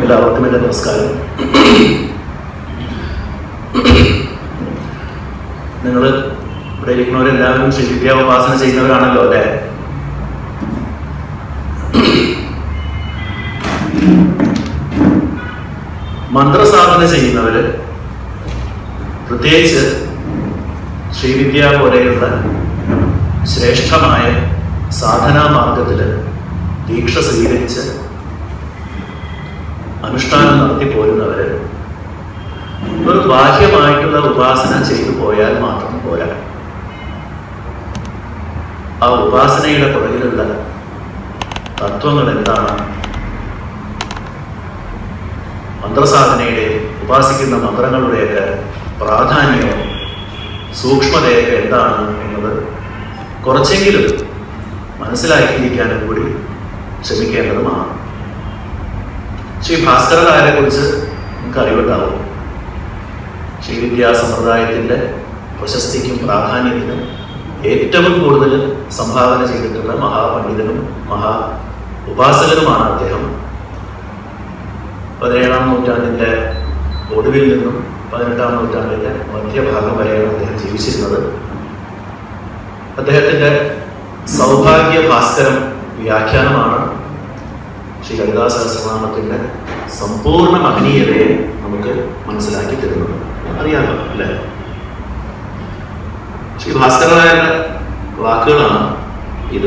എല്ലാവർക്കും എൻ്റെ നമസ്കാരം നിങ്ങൾ ഇവിടെ ഇരിക്കുന്നവരെല്ലാവരും ശ്രീ വിദ്യാഭ്യാസന ചെയ്യുന്നവരാണല്ലോ അല്ലേ മന്ത്രസാധന ചെയ്യുന്നവര് പ്രത്യേകിച്ച് ശ്രീവിദ്യ പോലെയുള്ള ശ്രേഷ്ഠമായ സാധനാ മാർഗത്തിൽ ദീക്ഷ സ്വീകരിച്ച് അനുഷ്ഠാനം നടത്തി പോരുന്നവര് ഒരു ബാഹ്യമായിട്ടുള്ള ഉപാസന ചെയ്തു പോയാൽ മാത്രം പോരാ ആ ഉപാസനയുടെ പുറകിലുള്ള തത്വങ്ങൾ എന്താണ് മന്ത്രസാധനയുടെ ഉപാസിക്കുന്ന മന്ത്രങ്ങളുടെയൊക്കെ പ്രാധാന്യവും സൂക്ഷ്മതയൊക്കെ എന്താണ് എന്നത് കുറച്ചെങ്കിലും മനസ്സിലാക്കിയിരിക്കാനും കൂടി ശ്രമിക്കേണ്ടതുമാണ് ശ്രീ ഭാസ്കരനായരെ കുറിച്ച് നമുക്ക് അറിവുണ്ടാവും ശ്രീവിദ്യാ സമ്പ്രദായത്തിൻ്റെ പ്രശസ്തിക്കും പ്രാധാന്യത്തിനും ഏറ്റവും കൂടുതൽ സംഭാവന ചെയ്തിട്ടുള്ള മഹാപണ്ഡിതനും മഹാ ഉപാസകനുമാണ് അദ്ദേഹം പതിനേഴാം നൂറ്റാണ്ടിൻ്റെ ഒടുവിൽ നിന്നും പതിനെട്ടാം നൂറ്റാണ്ടിൻ്റെ മധ്യഭാഗം വരെയാണ് അദ്ദേഹം ജീവിച്ചിരുന്നത് അദ്ദേഹത്തിൻ്റെ സൗഭാഗ്യ ഭാസ്കരം വ്യാഖ്യാനമാണ് ശ്രീ ലളിതാ സഹസ്രനാമത്തിൻ്റെ സമ്പൂർണ്ണ മഹനീയതയെ നമുക്ക് മനസ്സിലാക്കി തരുന്നത് അറിയാമല്ലോ അല്ലേ ശ്രീ ഭാസ്കരനായരുടെ വാക്കുകളാണ് ഇത്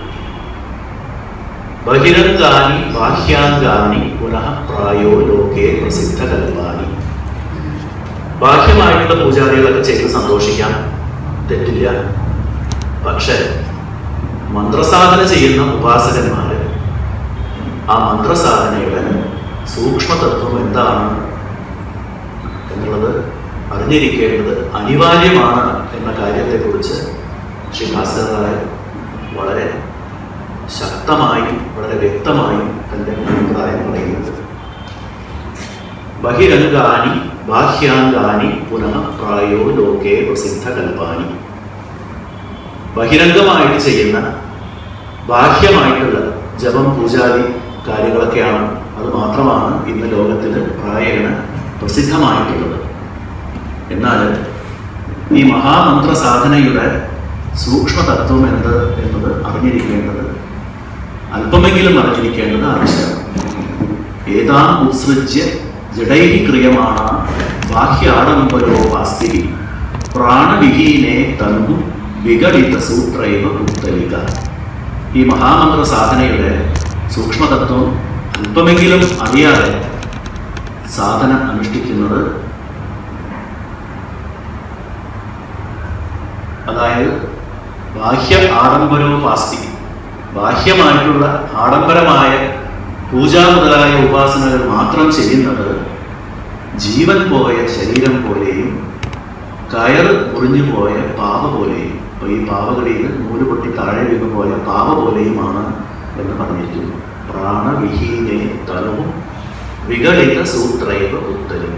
ബഹിരംഗാനി ബാഹ്യാംഗാനി പുനഃ പ്രായോ ലോകേ പ്രസിദ്ധ കൽപ്പാനി ബാഹ്യമായിട്ടുള്ള പൂജാരികളൊക്കെ ചെയ്ത് സന്തോഷിക്കാം തെറ്റില്ല പക്ഷെ മന്ത്രസാധന ചെയ്യുന്ന ഉപാസകന്മാര് ആ മന്ത്രസാധനയുടെ സൂക്ഷ്മതത്വം എന്താണ് എന്നുള്ളത് അറിഞ്ഞിരിക്കേണ്ടത് അനിവാര്യമാണ് എന്ന കാര്യത്തെക്കുറിച്ച് ശ്രീ ഭാസ്കരനായ വളരെ ശക്തമായും വളരെ വ്യക്തമായും തൻ്റെ അഭിപ്രായം പറയുന്നത് ബഹിരംഗാനി ബാഹ്യാംഗാനി പുനഃ പ്രായോ ലോകേ പ്രസിദ്ധ കൽപ്പാനി ബഹിരംഗമായിട്ട് ചെയ്യുന്ന ബാഹ്യമായിട്ടുള്ള ജപം പൂജാതി കാര്യങ്ങളൊക്കെയാണ് അത് മാത്രമാണ് ഇന്ന് ലോകത്തിൽ പ്രായേണ പ്രസിദ്ധമായിട്ടുള്ളത് എന്നാൽ ഈ മഹാമന്ത്ര സാധനയുടെ സൂക്ഷ്മതത്വം എന്ത് എന്നത് അറിഞ്ഞിരിക്കേണ്ടത് അല്പമെങ്കിലും അറിഞ്ഞിരിക്കേണ്ടത് ആവശ്യമാണ് ഏതാം ഉത്സൃജ്യ ജഡൈഹി ക്രിയമാണ് ബാഹ്യാഡംബരോ വാസ്തി പ്രാണവിഹീനെ തന്നു വിഘടിത സൂത്രൈവ ഉത്തലിക ഈ മഹാമന്ത്ര സാധനയുടെ സൂക്ഷ്മതത്വം അല്പമെങ്കിലും അറിയാതെ സാധന അനുഷ്ഠിക്കുന്നത് അതായത് ബാഹ്യ ആഡംബരോപാസ്തി ബാഹ്യമായിട്ടുള്ള ആഡംബരമായ പൂജ മുതലായ ഉപാസനകൾ മാത്രം ചെയ്യുന്നത് ജീവൻ പോയ ശരീരം പോലെയും കയർ മുറിഞ്ഞു പോയ പാവ പോലെയും അപ്പോൾ ഈ പാവകളിൽ നൂല് പൊട്ടി താഴെ വീണു പോയ പാവ പോലെയുമാണ് എന്ന് പറഞ്ഞിരിക്കുന്നു പ്രാണവിഹീനെ തലവും വിഘടിത സൂത്രൈവ ഉത്തരിക്ക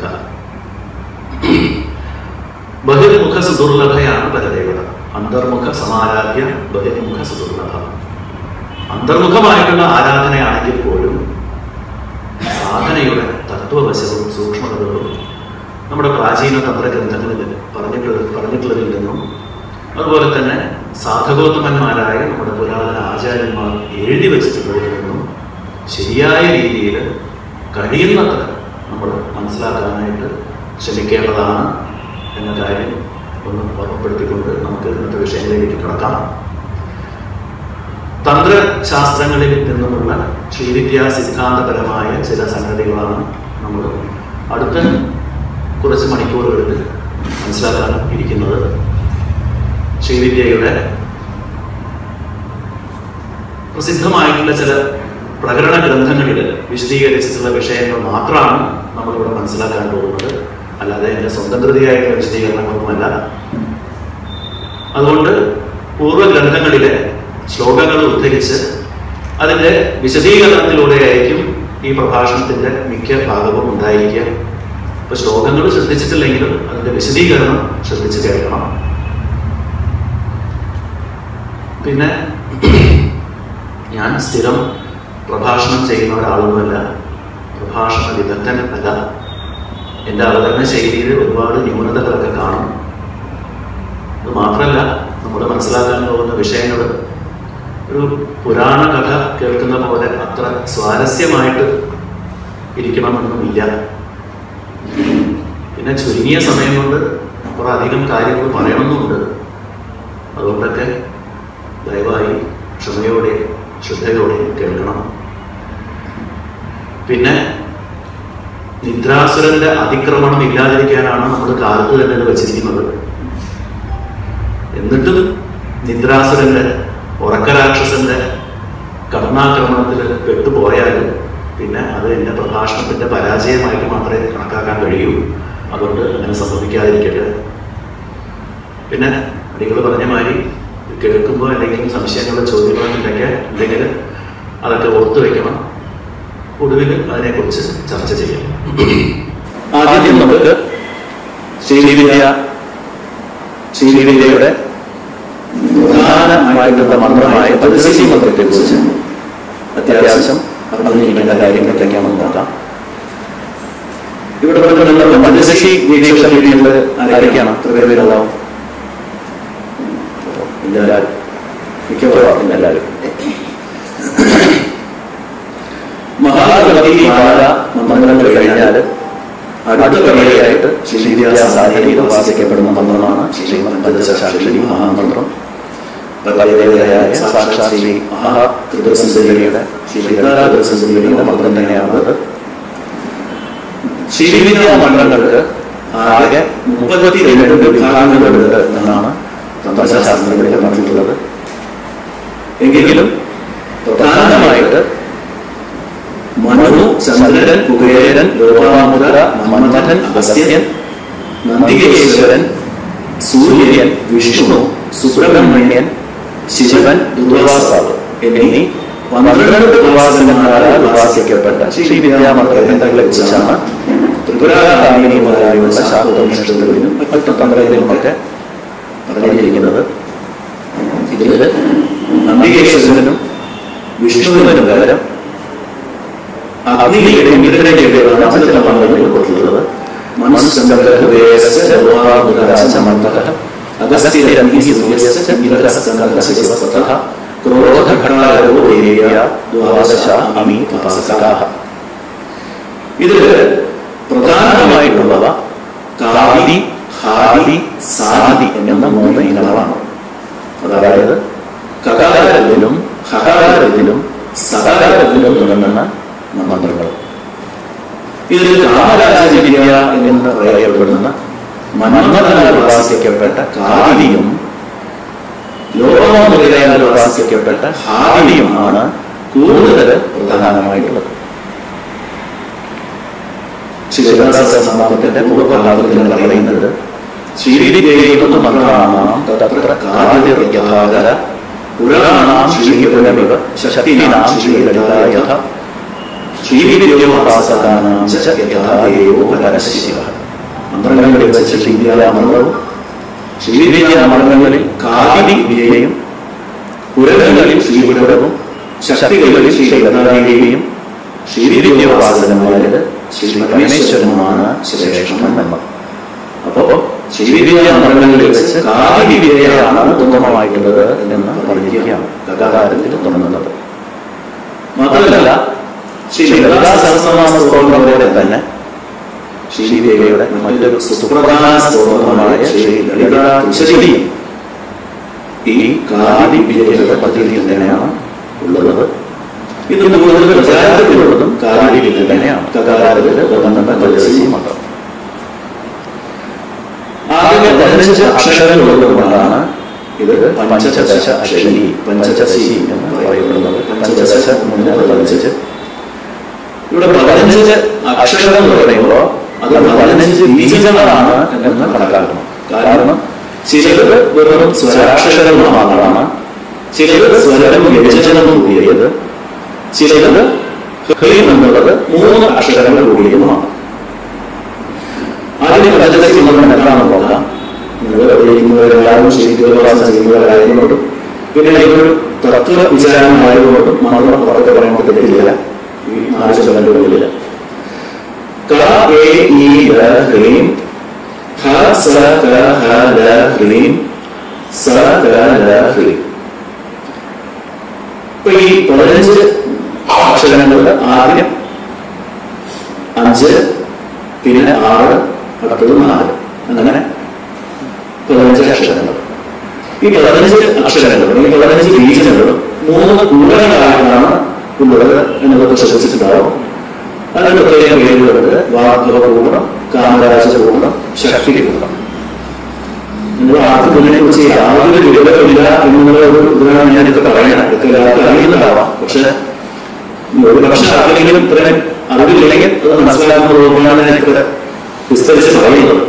ബഹിർമുഖ സുദുർലഭയാണ് പരദേവത അന്തർമുഖ സമാരാധ്യ ബഹിർമുഖ സുദുർലഭ അന്തർമുഖമായിട്ടുള്ള ആരാധനയാണെങ്കിൽ പോലും സാധനയുടെ തത്വവശവും സൂക്ഷ്മതകളും നമ്മുടെ പ്രാചീന തന്ത്രഗ്രന്ഥങ്ങളിൽ പറഞ്ഞിട്ടുള്ള പറഞ്ഞിട്ടുള്ളതിൽ നിന്നും അതുപോലെ തന്നെ സാധകോത്തമന്മാരായ നമ്മുടെ പുരാതന ആചാര്യന്മാർ എഴുതി വെച്ചിട്ടുള്ളതിൽ നിന്നും ശരിയായ രീതിയിൽ കഴിയുന്നത്ര നമ്മൾ മനസ്സിലാക്കാനായിട്ട് ശ്രമിക്കേണ്ടതാണ് എന്ന കാര്യം ഒന്ന് ഓർമ്മപ്പെടുത്തിക്കൊണ്ട് നമുക്ക് ഇന്നത്തെ വിഷയങ്ങളിലേക്ക് കിടക്കാം തന്ത്രശാസ്ത്രങ്ങളിൽ നിന്നുമുള്ള ശ്രീവിദ്യാ സിദ്ധാന്തപരമായ ചില സംഗതികളാണ് നമ്മൾ അടുത്ത കുറച്ച് മണിക്കൂറുകളിൽ മനസ്സിലാക്കാൻ ഇരിക്കുന്നത് ശ്രീവിദ്യയുടെ പ്രസിദ്ധമായിട്ടുള്ള ചില പ്രകടന ഗ്രന്ഥങ്ങളിൽ വിശദീകരിച്ചിട്ടുള്ള വിഷയങ്ങൾ മാത്രമാണ് നമ്മളിവിടെ മനസ്സിലാക്കാൻ പോകുന്നത് അല്ലാതെ എൻ്റെ സ്വന്തം കൃതിയായിട്ടുള്ള വിശദീകരണങ്ങളൊന്നുമല്ല അതുകൊണ്ട് പൂർവ്വഗ്രന്ഥങ്ങളിലെ ശ്ലോകങ്ങൾ ഉദ്ധരിച്ച് അതിൻ്റെ വിശദീകരണത്തിലൂടെയായിരിക്കും ഈ പ്രഭാഷണത്തിൻ്റെ മിക്ക ഭാഗവും ഉണ്ടായിരിക്കുക ഇപ്പൊ ശ്ലോകങ്ങൾ ശ്രദ്ധിച്ചിട്ടില്ലെങ്കിലും അതിൻ്റെ വിശദീകരണം ശ്രദ്ധിച്ച് കേൾക്കണം പിന്നെ ഞാൻ സ്ഥിരം പ്രഭാഷണം ചെയ്യുന്ന ഒരാളൊന്നുമല്ല പ്രഭാഷണ വിദഗ്ധൻ അല്ല എൻ്റെ അവതരണ ശൈലിയിൽ ഒരുപാട് ന്യൂനതകളൊക്കെ കാണും അത് മാത്രമല്ല നമ്മൾ മനസ്സിലാക്കാൻ പോകുന്ന വിഷയങ്ങൾ ഒരു പുരാണ കഥ കേൾക്കുന്ന പോലെ അത്ര സ്വാരസ്യമായിട്ട് ഇരിക്കണമെന്നൊന്നുമില്ല പിന്നെ ചുരുങ്ങിയ സമയം കൊണ്ട് കുറെ അധികം കാര്യങ്ങൾ പറയണമെന്നുണ്ട് അതുകൊണ്ടൊക്കെ ദയവായി ക്ഷമയോടെ ശ്രദ്ധയോടെ കേൾക്കണം പിന്നെ നിദ്രാസുരന്റെ അതിക്രമണം ഇല്ലാതിരിക്കാനാണ് നമ്മൾ കാലത്ത് തന്നെ ഇത് വെച്ചിരിക്കുന്നത് എന്നിട്ടും നിദ്രാസുരന്റെ ഉറക്കരാക്ഷസന്റെ കർണാക്രമണത്തിൽ പെട്ടുപോയാലും പിന്നെ അത് എൻ്റെ പ്രഭാഷണത്തിന്റെ പരാജയമായിട്ട് മാത്രമേ കണക്കാക്കാൻ കഴിയൂ അതുകൊണ്ട് അങ്ങനെ സംഭവിക്കാതിരിക്കട്ടെ പിന്നെ അടികൾ പറഞ്ഞ മാതിരി കേൾക്കുമ്പോൾ എന്തെങ്കിലും സംശയങ്ങളോ ചോദ്യങ്ങളോ ഉണ്ടെങ്കിൽ ഉണ്ടെങ്കിൽ അതൊക്കെ ഓർത്തു വെക്കണം ഒടുവിൽ അതിനെക്കുറിച്ച് ചർച്ച ചെയ്യാം ആദ്യം നമുക്ക് ശ്രീവിദ്യ ശ്രീവിദ്യയുടെ പ്രധാനമായിട്ടുള്ള മന്ത്രമായ പദ്ധതി മന്ത്രത്തെ കുറിച്ച് അത്യാവശ്യം അറിഞ്ഞിരിക്കേണ്ട കാര്യങ്ങൾ എന്തൊക്കെയാണെന്ന് നോക്കാം ഇവിടെ പറഞ്ഞിട്ടുള്ള പഞ്ചശി നിരീക്ഷ വീഡിയോകൾ ആരൊക്കെയാണ് എത്ര പേരുണ്ടാവും എല്ലാവരും മിക്കവാറും എല്ലാവരും മഹാഗണപതി മാല മന്ത്രങ്ങൾ കഴിഞ്ഞാൽ അടുത്ത വഴിയായിട്ട് ശ്രീവിദ്യാസാധനയിൽ ഉപാസിക്കപ്പെടുന്ന മന്ത്രമാണ് ശ്രീമദ് പഞ്ചശാക്ഷരി മഹാമന്ത്രം പ്രകൃതിയായ സാക്ഷാത് ശ്രീ മഹാത്രിപുരസുന്ദരിയുടെ ശ്രീ മന്ത്രം തന്നെയാണത് ശ്രീവിദ്യാ മന്ത്രങ്ങൾക്ക് ആകെ മുപ്പത്തി രണ്ട് വിഭാഗങ്ങളുണ്ട് എന്നാണ് തന്ത്രശാസ്ത്രങ്ങളിൽ പറഞ്ഞിട്ടുള്ളത് എങ്കിലും പ്രധാനമായിട്ട് മനു ചന്ദ്രൻ കുബേരൻ ലോപാമുദ്ര മന്മഥൻ അഗസ്ത്യൻ നന്ദികേശ്വരൻ സൂര്യൻ വിഷ്ണു സുബ്രഹ്മണ്യൻ ശിവൻ ദുർവാസാവ് എന്നീ പന്ത്രണ്ട് ഉപാസകന്മാരാൽ ഉപാസിക്കപ്പെട്ട ശ്രീവിദ്യാമന്ത്രങ്ങളെ കുറിച്ചാണ് ത്രിപുരാകാമിനി മുതലായുള്ള ശാസ്ത്രോപനിഷത്തുകളിലും മറ്റു തന്ത്രങ്ങളിലുമൊക്കെ പറഞ്ഞിരിക്കുന്നത് ഇതിൽ നന്ദികേശ്വരനും വിഷ്ണുവിനും പകരം അഗ്നിയുടെ ഇന്ദ്രനെയാണ് ചില മന്ത്രങ്ങളിൽ കൊടുത്തിട്ടുള്ളത് ഇതില് പ്രധാനമായിട്ടുള്ളവ കാതി ഹാദി സാദി എന്ന മൂന്ന് ഇനങ്ങളാണ് അതായത് കകാരത്തിലും ഹകാരത്തിലും സകാരത്തിലും തുടങ്ങുന്ന മന്ത്രങ്ങൾ ഇതിൽ കാമരാജവിദ്യ എന്ന് പറയപ്പെടുന്ന മന്മഥനാൽ ഉപാസിക്കപ്പെട്ട കാദിയും ലോകമുദ്രയാൽ ഉപാസിക്കപ്പെട്ട ഹാദിയുമാണ് കൂടുതൽ പ്രധാനമായിട്ടുള്ളത് ശിവദാസനാമത്തിന്റെ പൂർവ്വഭാഗത്തിൽ പറയുന്നത് ശ്രീവിദ്യയും മന്ത്രാണാം തത്ര കാതിർയഥാകര പുരാണാം ശ്രീപുരമിവ ശക്തിനാം ശ്രീലളിതായഥ ശ്രീവിദ്യോപാസകാനാം ച യഥാ ദേവോ പരശിവ മന്ത്രങ്ങളിൽ വെച്ച് ശ്രീവിദ്യാമന്ത്രവും ശ്രീവിദ്യാമന്ത്രങ്ങളിൽ കാതി വിദ്യയും പുരങ്ങളിൽ ശ്രീപുരവും ശക്തികളിൽ ശ്രീലതാദേവിയും ശ്രീവിദ്യോപാസനമാരിൽ ശ്രീ പരമേശ്വരനുമാണ് ശ്രേഷ്ഠം നന്മ അപ്പോ ശ്രീവിദ്യാമന്ത്രങ്ങളിൽ വെച്ച് കാതി വിദ്യയാണ് ഉത്തമമായിട്ടുള്ളത് എന്ന് പറഞ്ഞിരിക്കുകയാണ് കഥാകാരത്തിൽ തുടങ്ങുന്നത് മാത്രമല്ല ശ്രീ ലളിതാ സഹസ്രനാമ സ്തോത്രം പോലെ തന്നെ ശ്രീദേവിയുടെ മറ്റൊരു സുപ്രധാന സ്തോത്രമായ ശ്രീ ലളിതാ കുശലിയും ഈ കാതി വിജയയുടെ പദ്ധതിയിൽ തന്നെയാണ് ഉള്ളത് ഇത് കൂടുതൽ പ്രചാരത്തിലുള്ളതും കാതി വിദ്യ തന്നെയാണ് കഥാകാരത്തിൽ പന്ത്രണ്ട് പദ്ധതി മാത്രം ആകെ പതിനഞ്ച് അക്ഷരങ്ങളുള്ളതുകൊണ്ടാണ് ഇത് പഞ്ചദശ അക്ഷരി പഞ്ചദശി എന്ന് പറയപ്പെടുന്നത് പഞ്ചദശ മുന്നൂറ് പതിനഞ്ച് ഇവിടെ പതിനഞ്ച് അക്ഷരം എന്ന് പറയുമ്പോൾ അത് പതിനഞ്ച് ബീജങ്ങളാണ് എന്ന് കണക്കാക്കണം കാരണം ചിലത് വെറും സ്വരാക്ഷരങ്ങൾ മാത്രമാണ് ചിലത് സ്വരം വ്യഞ്ജനവും കൂടിയത് ചിലത് ഹൃദയം എന്നുള്ളത് മൂന്ന് അക്ഷരങ്ങൾ കൂടിയതുമാണ് ആദ്യം പഞ്ചദശി മന്ത്രം എന്താണെന്ന് നോക്കാം നിങ്ങൾ ഉപയോഗിക്കുന്നവരെല്ലാവരും ശരിക്കും ചെയ്യുന്നവരായതുകൊണ്ടും പിന്നെ ഇതൊരു തത്വ വിചാരമായതുകൊണ്ടും മന്ത്രം പുറത്ത് പറയുമ്പോൾ തെറ്റില്ല ഈ നാല് ചുമലുകളിൽ ഇ ല ഹ്രീം ഹ സ ക ഹ ല ഹ്രീം സ ക ല ഹ്രീം ഇപ്പൊ ഈ പതിനഞ്ച് അക്ഷരങ്ങളുടെ ആദ്യം അഞ്ച് പിന്നെ ആറ് അടുത്തത് നാല് അങ്ങനെ പതിനഞ്ച് അക്ഷരങ്ങൾ ഈ പതിനഞ്ച് അക്ഷരങ്ങളും ഈ പതിനഞ്ച് ബീജങ്ങളും മൂന്ന് കൂടങ്ങളായിട്ടാണ് ഉള്ളത് എന്നുള്ളത് ശ്രദ്ധിച്ചിട്ടുണ്ടാവും അതിന് പ്രത്യേക പേരുകളുണ്ട് വാഗ്ഭവകൂടം കാമരാജകൂടം ശക്തികൂടം നിങ്ങൾ ആദ്യം ഇതിനെ കുറിച്ച് യാതൊരു വിവരമില്ല എന്നുള്ള ഒരു ഇതാണ് ഞാനിത് പറയണം ഇതൊക്കെ എല്ലാവർക്കും അറിയുന്നുണ്ടാവാം പക്ഷെ ഒരു പക്ഷെ ആരെങ്കിലും ഇത്രയും അറിവില്ലെങ്കിൽ അത് മനസ്സിലാക്കുന്നതുകൊണ്ടാണ് ഞാൻ ഇവിടെ വിസ്തരിച്ച് പറയുന്നത്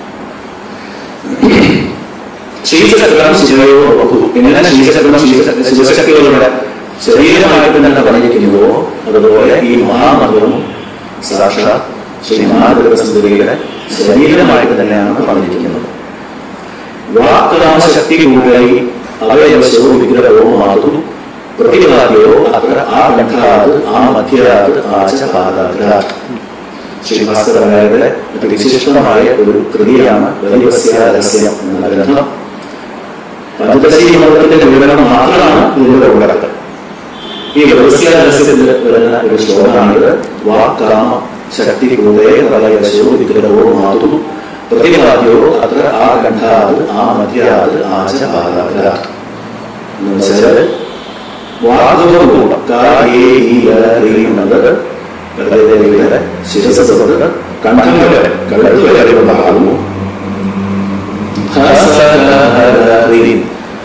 ശീലചക്രം ശിവയോ ബഹു എങ്ങനെ ശീലചക്രം ശീല- ശിവശക്തികളുടെ ശരീരമായിട്ട് തന്നെ പറഞ്ഞിരിക്കുന്നുവോ അതുപോലെ ഈ മഹാമന്ത്രവും സാക്ഷാത് ശ്രീമഹാദേവസുന്ദരിയുടെ ശരീരമായിട്ട് തന്നെയാണ് പറഞ്ഞിരിക്കുന്നത് വാക്രാമശക്തി കൂടായി അവയവശോ വിഗ്രഹവും മാതു പ്രതിപാദ്യോ അത്ര ആ കണ്ഠാത് ആ മധ്യാത് ആച പാദാഗ്രാത് ശ്രീഭാസ്കരനായരുടെ വിശിഷ്ടമായ ഒരു കൃതിയാണ് വലിയ രഹസ്യം എന്ന ഗ്രന്ഥം പഞ്ചദശി മന്ത്രത്തിന്റെ വിവരണം മാത്രമാണ് ഇതിന്റെ ഉള്ളടക്കം ഈ രഹസ്യ രഹസ്യത്തിൽ വരുന്ന ഒരു ശ്ലോകമാണിത് വാക്കാമ ശക്തി കൂടെ പ്രളയശോ വിഗ്രഹോ മാതു പ്രതിപാദ്യോ അത്ര ആ കണ്ഠാത് ആ മധ്യാത് ആച പാദാഗ്രാത് എന്ന് വെച്ചാൽ വാഗ്ഭവകൂടം എന്നത് പ്രകൃതിയുടെ ശിരസ് തൊട്ട് കണ്ഠം വരെ കഴുത്ത് വരെയുള്ള ഭാഗവും ഹസഹരീം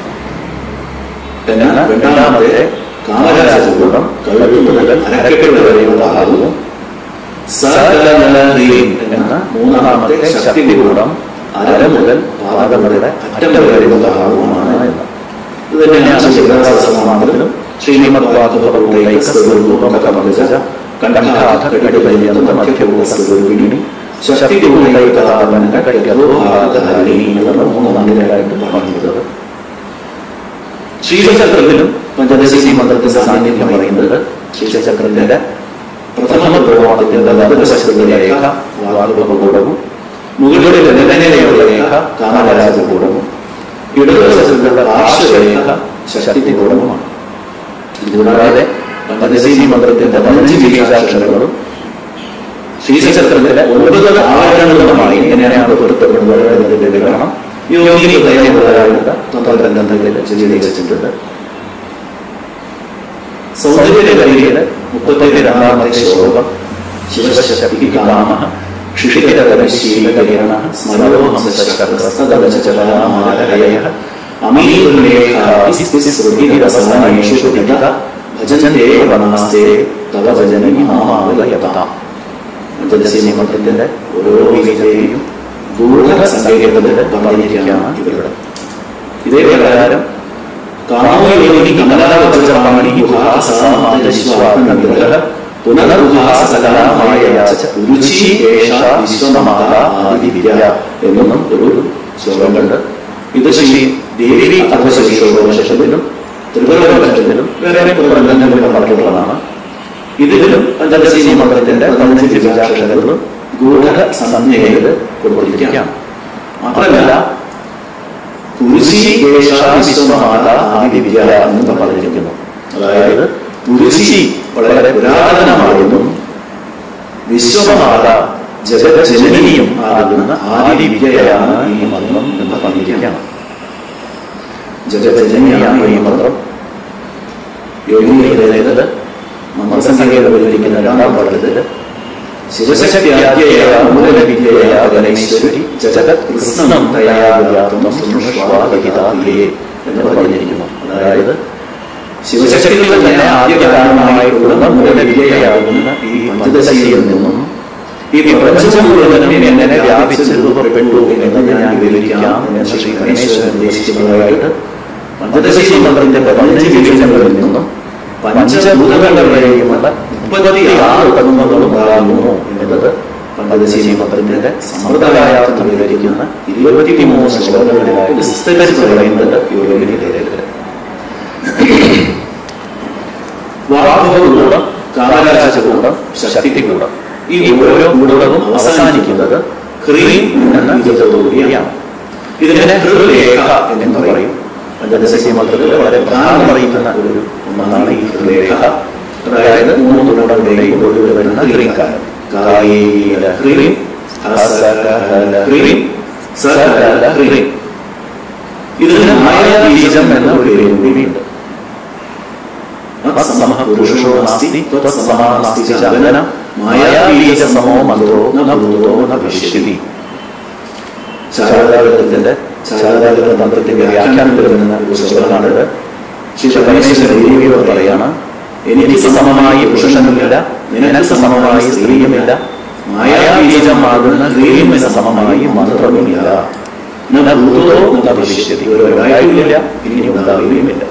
എന്ന രണ്ടാമത്തെ കാമരാജകൂടം കഴുത്ത് മുതൽ അരക്കെട്ട് വരെയുള്ള ഭാഗവും സകലഹരീം എന്ന മൂന്നാമത്തെ ശക്തികൂടം അര മുതൽ പാദങ്ങളുടെ അറ്റം വരെയുള്ള ഭാഗവുമാണ് എന്ന് ഇത് തന്നെയാണ് ശിവദാസമാണെങ്കിലും ശ്രീമദ് വാദഭൂതൈകസ്വരൂപമകമഗജ കണ്ഠാഥ കടിപര്യന്ത മധ്യഭൂതസ്വരൂപിണി ശക്തികൂടൈകതാപന കടികോഹാരിണി എന്നുള്ള മൂന്ന് മന്ത്രങ്ങളായിട്ട് പറഞ്ഞിട്ടുള്ളത് ശ്രീചക്രത്തിലും പഞ്ചദശി മന്ത്രത്തിന്റെ സാന്നിധ്യം പറയുന്നത് ശ്രീചക്രത്തിന്റെ പ്രഥമ പ്രഭാവത്തിന്റെ വലതുവശത്തുള്ള രേഖ വാഗുപകൂടവും മുകളിലെ നിലനിലയുള്ള രേഖ കാമരാജകൂടവും ഇടതുവശത്തുള്ള പാർശ്വരേഖ ശക്തികൂടവുമാണ് കൂടാതെ പഞ്ചദശി മന്ത്രത്തിന്റെ പതിനഞ്ച് ബീജാക്ഷരങ്ങളും ശ്രീചക്രത്തിന്റെ ഒൻപത് ആവരണങ്ങളുമായി എങ്ങനെയാണ് പൊരുത്തപ്പെടുന്നത് എന്നതിന്റെ വിവരണം യോഗിനി ഉദയമുതലായുള്ള തന്ത്രഗ്രന്ഥങ്ങളിൽ വിശദീകരിച്ചിട്ടുണ്ട് സൗന്ദര്യകരിയുടെ മുപ്പത്തി രണ്ടാമത്തെ ശ്ലോകം ശിവശക്തി കാമ ക്ഷിഷിതരശീലകരണ സ്മരോഹംസകർസ്തദവചലാമാലയ അമീതുലേഖാസ്തിസ്മൃതിരസനേഷു പിത ഭജന്തേ വനസ്തേ തവ ഭജനി മാമാലയതാം പഞ്ചദശി മന്ത്രത്തിന്റെ ഓരോ വിജയെയും ഗൂഢ സങ്കേതത്തിൽ പറഞ്ഞിരിക്കുകയാണ് ഇവരുടെ ഇതേ പ്രകാരം കാമയോനി കമലാവചപാണി ഗുഹാസാമാതശ്വാത്മഗ്രഹ പുനർഗുഹാസകലാമായ രുചി ഏഷ വിശ്വമാത ആദിവിദ്യ എന്നും ഒരു ശ്ലോകമുണ്ട് ഇത് ശ്രീ ദേവി അധശേഷത്തിലും ത്രിപുരപക്ഷത്തിലും വേറെ ഗ്രന്ഥങ്ങളിലും പറഞ്ഞിട്ടുള്ളതാണ് ഇതിലും പഞ്ചദശി മന്ത്രത്തിന്റെ പതിനഞ്ച് വിചാക്ഷരങ്ങളും ഗൂഢ സംജ്ഞയിൽ കൊടുത്തിരിക്കുകയാണ് മാത്രമല്ല പുരുഷി വിശ്വമാത ആദിവിദ്യ എന്നും പറഞ്ഞിരിക്കുന്നു അതായത് പുരുഷി വളരെ പുരാതനമായെന്നും വിശ്വമാത ജഗജനനിയും ആകുന്ന ആദിവിദ്യയാണ് ഈ മന്ത്രം എന്ന് പറഞ്ഞിരിക്കുകയാണ് ജഗജനനിയാണ് ഈ മന്ത്രം യോഗിനിയുടെ മന്ത്രസംഗീതം വിവരിക്കുന്ന രണ്ടാം പടത്തില് ശിവശക്തിയാദ്യയാമൂലവിദ്യയാഗണേശ്വരി ജഗത് കൃഷ്ണം തയാവ്യാപ്തം ശൃണുഷ്വാഹിതാഭിയേ എന്ന് പറഞ്ഞിരിക്കുന്നു അതായത് ശിവശക്തികൾ തന്നെ ആദ്യകാലമായിട്ടുള്ള മൂലവിദ്യയാകുന്ന ഈ പഞ്ചദശയിൽ നിന്നും ഈ പ്രപഞ്ചം മുഴുവനും എങ്ങനെ വ്യാപിച്ച് രൂപപ്പെട്ടു എന്ന് ഞാൻ വിവരിക്കാം എന്ന് ശ്രീ ഗണേശ്വരൻ ഉദ്ദേശിക്കുന്നതായിട്ട് പഞ്ചദശി മന്ത്രത്തിന്റെ പതിനഞ്ച് വിഷയങ്ങളിൽ നിന്നും പഞ്ചഭൂതങ്ങൾ വരെയുമുള്ള മുപ്പത്തി ആറ് തത്വങ്ങൾ ഉണ്ടാകുന്നു എന്നത് പഞ്ചദശി മന്ത്രത്തിന്റെ സമ്പ്രദായാർത്ഥം വിവരിക്കുന്ന ഇരുപത്തിമൂന്ന് ശ്ലോകങ്ങളിലായി വിസ്തരിച്ച് പറയുന്നത് യോഗിനി ലേഖകര് വാഗ്ഭവകൂടം കാമരാജകൂടം ശക്തികൂടം ഈ ഓരോ കൂടവും അവസാനിക്കുന്നത് ഹ്രീം എന്ന ബീജത്തോടുകൂടിയാണ് ഇതിനെ ഹൃദയരേഖ എന്ന് പറയും പഞ്ചദശി മന്ത്രത്തിൽ വളരെ പ്രധാനം അറിയിക്കുന്ന ഒരു ഒന്നാണ് ഈ ഹൃദയരേഖ അതായത് മൂന്ന് കൂടങ്ങളുടെയും ഒടുവിൽ വരുന്ന ഹ്രീംകാരം കായേല ഹ്രീം ഹസകഹല ഹ്രീം സകല ഹ്രീം ഇതിന് മായാബീജം എന്ന ഒരു പേരും കൂടിയുണ്ട് മത്സമഃ പുരുഷോ നാസ്തി ത്വത്സമാ നാസ്തി ചാലന മായാബീജ സമോ മന്ത്രോ ന ഭൂതോ ന ഭവിഷ്യതി ചാരാഗത്തിന്റെ ചാരാഗ തന്ത്രത്തിന്റെ വ്യാഖ്യാനത്തിൽ വരുന്ന ഒരു ശ്ലോകമാണിത് ശ്രീ പരമേശ്വരൻ ദേവിയോട് പറയാണ് എനിക്ക് സമമായി പുരുഷനുമില്ല നിനക്ക് സമമായി സ്ത്രീയുമില്ല മായാബീജമാകുന്ന ഹ്രീം എന്ന സമമായി മന്ത്രവുമില്ല ന ഭൂതോ ന ഭവിഷ്യതി ഒരു ഉണ്ടായിട്ടില്ല ഇനി ഉണ്ടാവുകയുമില്ല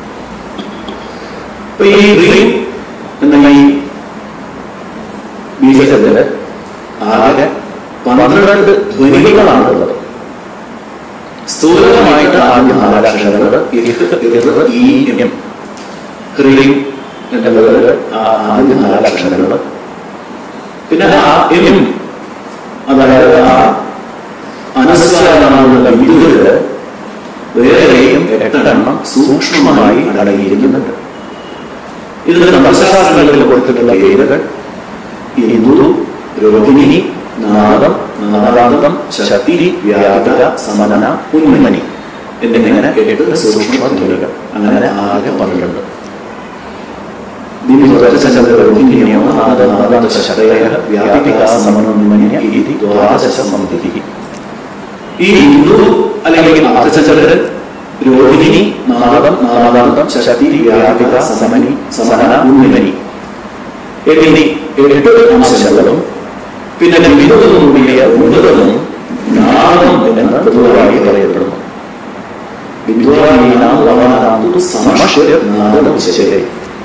അപ്പൊ ഈ ഹ്രീം എന്ന ഈ ബീജത്തില് ആകെ പന്ത്രണ്ട് ധ്വനികളാണ് ഉള്ളത് സ്ഥൂലമായിട്ട് ആദ്യം നാലക്ഷരങ്ങൾ ഈ എം ഹ്രീം എന്നുള്ളത് ആ- ആദ്യം നാലക്ഷരങ്ങൾ പിന്നെ ആ എം അതായത് ആ അനുസ്വാരമാകുന്ന വിധുകള് വേറെയും എട്ടെണ്ണം സൂക്ഷ്മമായി അടങ്ങിയിരിക്കുന്നുണ്ട് ഇതിന് തന്ത്രശാസ്ത്രങ്ങളിൽ കൊടുത്തിട്ടുള്ള പേരുകൾ ഇന്ദു രോഹിണി നാദം നാദാന്തം ശക്തി വ്യാപിക സമന ഉന്മനി എന്നിങ്ങനെ എട്ട് സൂക്ഷ്മ ധ്വനികൾ അങ്ങനെ ആകെ പന്ത്രണ്ട് രോഹിണിയോ നാദനാദാന്ത ശക്തയ വ്യാപിക സമനോന്മന്യ ഇതി ദ്വാദശ സമിതി ഈ ഹിന്ദു അല്ലെങ്കിൽ അർദ്ധചന്ദ്രൻ രോഹിണി നാദം നാദാന്തം ശക്തി വ്യാപിക സമനി സമന ഉന്മിലനി എന്നീ എട്ട് അംശങ്ങളും പിന്നെ വിനോദം കൂടിയ ഉന്നതവും നാദം എന്ന് പൊതുവായി പറയപ്പെടുന്നു വിദ്വാനീനാം ലവണാന്തു സമഷ്യ നാദം ഉച്ചരേ